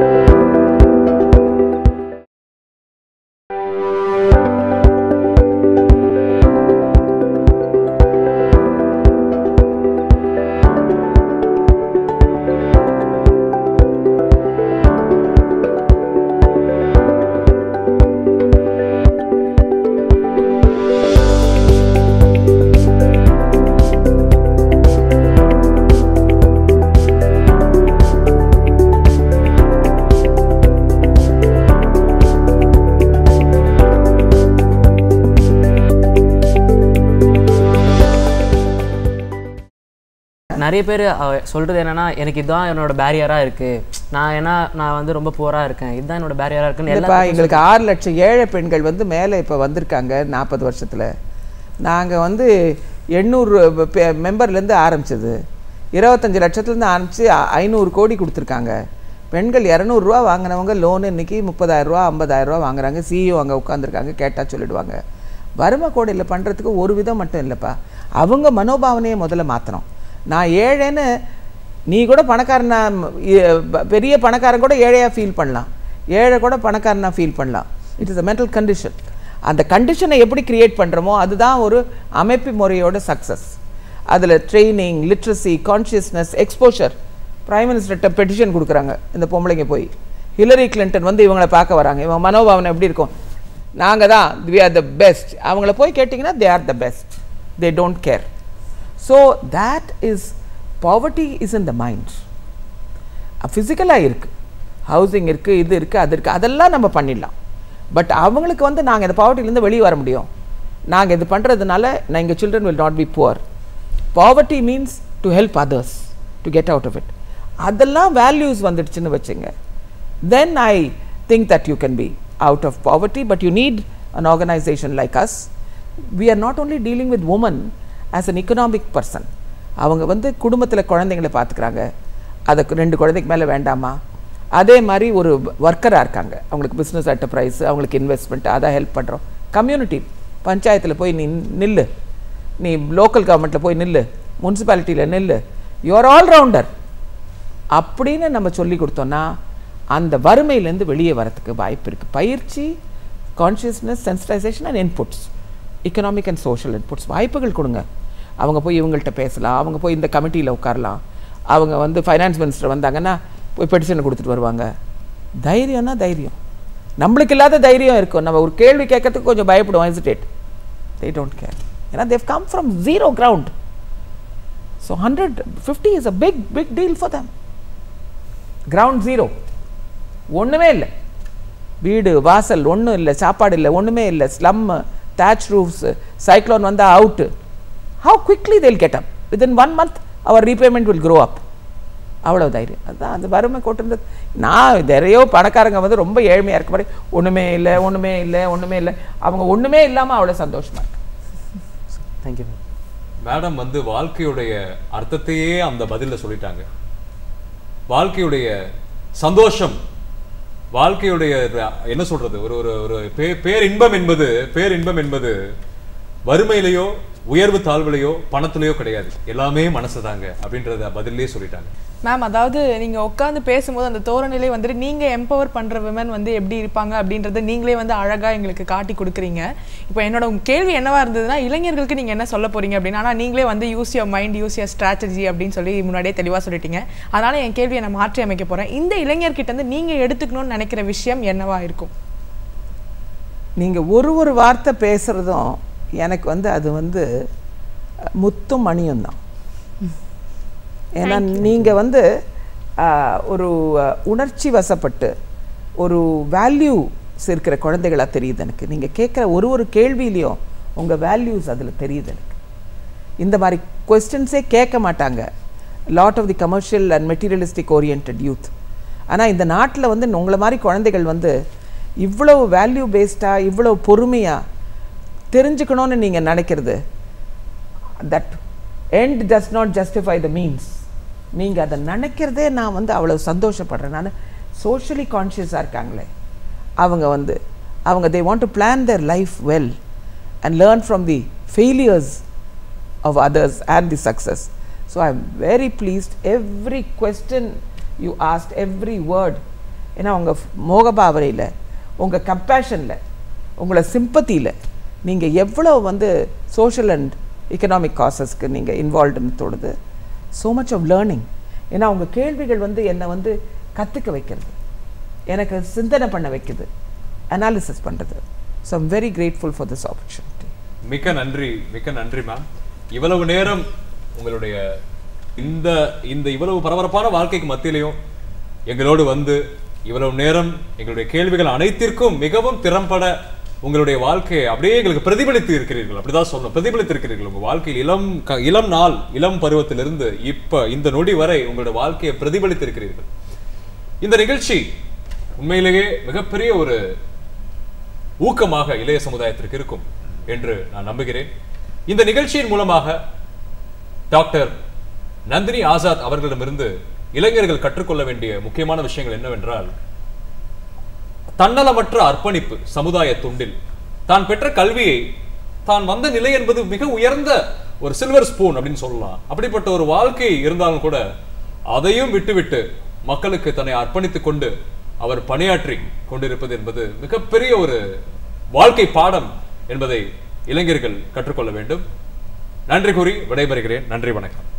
நிறைய பேர் சொல்கிறது என்னன்னா எனக்கு இதுதான் என்னோட பேரியராக இருக்குது நான் ஏன்னா நான் வந்து ரொம்ப புவராக இருக்கேன் இதுதான் என்னோட பேரியராக இருக்குன்னு இல்லைப்பா எல்லா எங்களுக்கு ஆறு லட்சம் ஏழை பெண்கள் வந்து மேலே இப்போ வந்திருக்காங்க நாற்பது வருஷத்தில் நாங்கள் வந்து எண்ணூறு மெம்பர்லேருந்து ஆரம்பிச்சது இருபத்தஞ்சி லட்சத்துலேருந்து ஆரம்பித்து ஐநூறு கோடி கொடுத்துருக்காங்க பெண்கள் இரநூறுவா வாங்கினவங்க லோன் இன்னைக்கு முப்பதாயிரரூவா ஐம்பதாயிரரூவா வாங்குறாங்க சிஇஓ அங்கே உட்காந்துருக்காங்க கேட்டால் சொல்லிடுவாங்க வறுமை கோடையில் பண்ணுறதுக்கு ஒரு விதம் மட்டும் இல்லைப்பா அவங்க மனோபாவனையை முதல்ல மாற்றணும் நான் ஏழைன்னு நீ கூட பணக்காரனா இ- ப- பெரிய பணக்காரன் கூட ஏழையாக ஃபீல் பண்ணலாம் ஏழை கூட பணக்காரனா ஃபீல் பண்ணலாம் it is a mental condition அந்த கண்டிஷனை எப்படி கிரியேட் பண்ணுறோமோ அதுதான் ஒரு அமைப்பு முறையோட சக்ஸஸ் அதில் training literacy consciousness exposure prime மினிஸ்டர்கிட்ட பெட்டிஷன் கொடுக்குறாங்க இந்த பொம்பளைங்க போய் ஹிலரி கிளின்டன் வந்து இவங்களை பார்க்க வராங்க இவங்க மனோபாவனை எப்படி இருக்கும் நாங்கள் தான் வி ஆர் த பெஸ்ட் அவங்கள போய் கேட்டிங்கன்னா they are the best they don't care so that is poverty is in the mind ஃபிசிக்கலாக இருக்குது ஹவுசிங் இருக்குது இது இருக்குது அது இருக்குது அதெல்லாம் நம்ம பண்ணிடலாம் பட் அவங்களுக்கு வந்து நாங்கள் இந்த பாவர்ட்டிலேருந்து வெளியே வர முடியும் நாங்கள் இது பண்ணுறதுனால நான் எங்கள் children will not be poor poverty means to help others to get out of it அதெல்லாம் வேல்யூஸ் வந்துடுச்சுன்னு வச்சுங்க then I think that you can be out of poverty but you need an organisation like us we are not only dealing with women as an economic person அவங்க வந்து குடும்பத்தில் குழந்தைங்களை பார்த்துக்கிறாங்க அதுக்கு ரெண்டு குழந்தைக்கு மேலே வேண்டாமா அதே மாதிரி ஒரு ஒர்க்கராக இருக்காங்க அவங்களுக்கு பிஸ்னஸ் என்டர்பிரைஸ் அவங்களுக்கு இன்வெஸ்ட்மெண்ட் அதை ஹெல்ப் பண்ணுறோம் கம்யூனிட்டி பஞ்சாயத்தில் போய் நீ நில்லு நீ லோக்கல் கவர்மெண்ட்டில் போய் நில்லு முனிசிபாலிட்டியில் நில்லு யூஆர் ஆல் ரவுண்டர் அப்படின்னு நம்ம சொல்லி கொடுத்தோம்னா அந்த வறுமையிலேருந்து வெளியே வரதுக்கு வாய்ப்பு இருக்குது பயிற்சி consciousness sensitisation and inputs economic and social inputs வாய்ப்புகள் கொடுங்க அவங்க போய் இவங்கள்ட்ட பேசலாம் அவங்க போய் இந்த கமிட்டியில் உட்காரலாம் அவங்க வந்து ஃபைனான்ஸ் மினிஸ்டர் வந்தாங்கன்னா போய் பெட்டிஷன் கொடுத்துட்டு வருவாங்க தைரியம்னா தைரியம் நம்மளுக்கு இல்லாத தைரியம் இருக்கும் நம்ம ஒரு கேள்வி கேட்கறதுக்கு கொஞ்சம் பயப்படுவோம் ஹெசிடேட் they don't care ஏன்னா they've come from zero ground so 150 is a big big deal for them ground zero ஒண்ணுமே இல்லை வீடு வாசல் ஒண்ணும் இல்லை சாப்பாடு இல்லை ஒண்ணுமே இல்லை ஸ்லம் thatch roofs cyclone வந்தா out how quickly they'll get up within one month our repayment will grow up அவ்வளோ தைரியம் அதுதான் அந்த வறுமை கொட்டிருந்தது நான் நிறையோ பணக்காரங்க வந்து ரொம்ப ஏழ்மையாக இருக்க மாதிரி ஒன்றுமே இல்லை ஒன்றுமே இல்லை ஒன்றுமே இல்லை அவங்க ஒன்றுமே இல்லாமல் அவ்வளோ சந்தோஷமா இருக்கு தேங்க்யூ மேம் மேடம் வந்து வாழ்க்கையுடைய அர்த்தத்தையே அந்த பதில்ல சொல்லிட்டாங்க வாழ்க்கையுடைய சந்தோஷம் வாழ்க்கையுடைய ர- என்ன சொல்றது ஒரு ஒரு ஒரு பே- பேரின்பம் என்பது பேரின்பம் என்பது வறுமையிலையோ உயர்வு தாழ்வுலையோ பணத்திலையோ கிடையாது எல்லாமே மனசுதாங்க அப்படின்றத பதிலே சொல்லிட்டாங்க மேம் அதாவது நீங்க உட்காந்து பேசும்போது அந்த தோரணையிலே வந்துட்டு நீங்க எம்பவர் பண்ற விமன் வந்து எப்படி இருப்பாங்க அப்படின்றத நீங்களே வந்து அழகா எங்களுக்கு காட்டி கொடுக்குறீங்க இப்போ என்னோட கேள்வி என்னவா இருந்ததுன்னா இளைஞர்களுக்கு நீங்க என்ன சொல்ல போறீங்க அப்படின்னு ஆனா நீங்களே வந்து use your mind use your strategy அப்படின்னு சொல்லி முன்னாடியே தெளிவா சொல்லிட்டீங்க அதனால என் கேள்வியை நான் மாற்றி அமைக்க போறேன் இந்த இளைஞர்கிட்ட இருந்து நீங்க எடுத்துக்கணும்னு நினைக்கிற விஷயம் என்னவா இருக்கும் நீங்க ஒரு ஒரு வார்த்தை பேசுறதும் எனக்கு வந்து அது வந்து அஹ், முத்தும் மணியும் தான் ஏன்னா நீங்க வந்து அஹ், ஒரு அஹ், உணர்ச்சி வசப்பட்டு ஒரு வேல்யூஸ் இருக்கிற குழந்தைகளா தெரியுது எனக்கு நீங்க கேட்குற ஒரு ஒரு கேள்வியிலையும் உங்க வேல்யூஸ் அதுல தெரியுது எனக்கு இந்த மாதிரி கொஸ்டின்ஸே கேட்க மாட்டாங்க lot of the commercial and materialistic orient youth ஆனால் இந்த நாட்டில் வந்து உங்களை மாதிரி குழந்தைகள் வந்து இவ்வளவு வேல்யூ பேஸ்டாக இவ்வளவு பொறுமையாக தெரிஞ்சுக்கணும்னு நீங்கள் நினைக்கிறது that end does not justify the means நீங்கள் அதை நினைக்கிறதே நான் வந்து அவ்வளோ சந்தோஷப்படுறேன் நான் சோஷியலி கான்ஷியஸாக இருக்காங்களே அவங்க வந்து அவங்க they want to plan their life well and learn from the failures of others and the success. So I'm very pleased. Every question you asked, every word, ஏன்னா உங்கள் மோகபாவனையில் உங்கள் கம்பேஷனில் உங்களை சிம்பத்தியில் நீங்கள் எவ்வளோ வந்து சோஷியல் அண்ட் எக்கனாமிக் காசஸ்க்கு நீங்கள் இன்வால்வ்டுன்னு தோணுது ஸோ மச் ஆஃப் லேர்னிங் ஏன்னா உங்கள் கேள்விகள் வந்து என்னை வந்து கற்றுக்க வைக்கிறது எனக்கு சிந்தனை பண்ண வைக்குது அனாலிசிஸ் பண்ணுறது so I'm very grateful for this opportunity மிக்க நன்றி மிக்க நன்றி மேம் இவ்வளவு நேரம் உங்களுடைய இந்த இந்த இவ்வளவு பரபரப்பான வாழ்க்கைக்கு மத்தியிலையும் எங்களோடு வந்து இவ்வளவு நேரம் எங்களுடைய கேள்விகள் அனைத்திற்கும் மிகவும் திறம்பட உங்களுடைய வாழ்க்கையை அப்படியே எங்களுக்கு பிரதிபலித்து இருக்கிறீர்கள் அப்படிதான் சொல்லணும் பிரதிபலித்து இருக்கிறீர்கள் உங்க வாழ்க்கையில் இளம் க- இளம் நாள் இளம் பருவத்திலிருந்து இப்ப இந்த நொடி வரை உங்களுடைய வாழ்க்கையை பிரதிபலித்து இருக்கிறீர்கள் இந்த நிகழ்ச்சி உண்மையிலேயே மிகப்பெரிய ஒரு ஊக்கமாக இளைய சமுதாயத்திற்கு இருக்கும் என்று நான் நம்புகிறேன் இந்த நிகழ்ச்சியின் மூலமாக டாக்டர் நந்தினி ஆசாத் அவர்களிடமிருந்து இளைஞர்கள் கற்றுக்கொள்ள வேண்டிய முக்கியமான விஷயங்கள் என்னவென்றால் தன்னலமற்ற அர்ப்பணிப்பு சமுதாய துண்டில் தான் பெற்ற கல்வியை தான் வந்த நிலை என்பது மிக உயர்ந்த ஒரு சில்வர் ஸ்பூன் அப்படின்னு சொல்லலாம் அப்படிப்பட்ட ஒரு வாழ்க்கை இருந்தாலும் கூட அதையும் விட்டுவிட்டு மக்களுக்கு தன்னை அர்ப்பணித்துக் கொண்டு அவர் பணியாற்றி கொண்டிருப்பது என்பது மிகப்பெரிய ஒரு வாழ்க்கை பாடம் என்பதை இளைஞர்கள் கற்றுக்கொள்ள வேண்டும் நன்றி கூறி விடைபெறுகிறேன் நன்றி வணக்கம்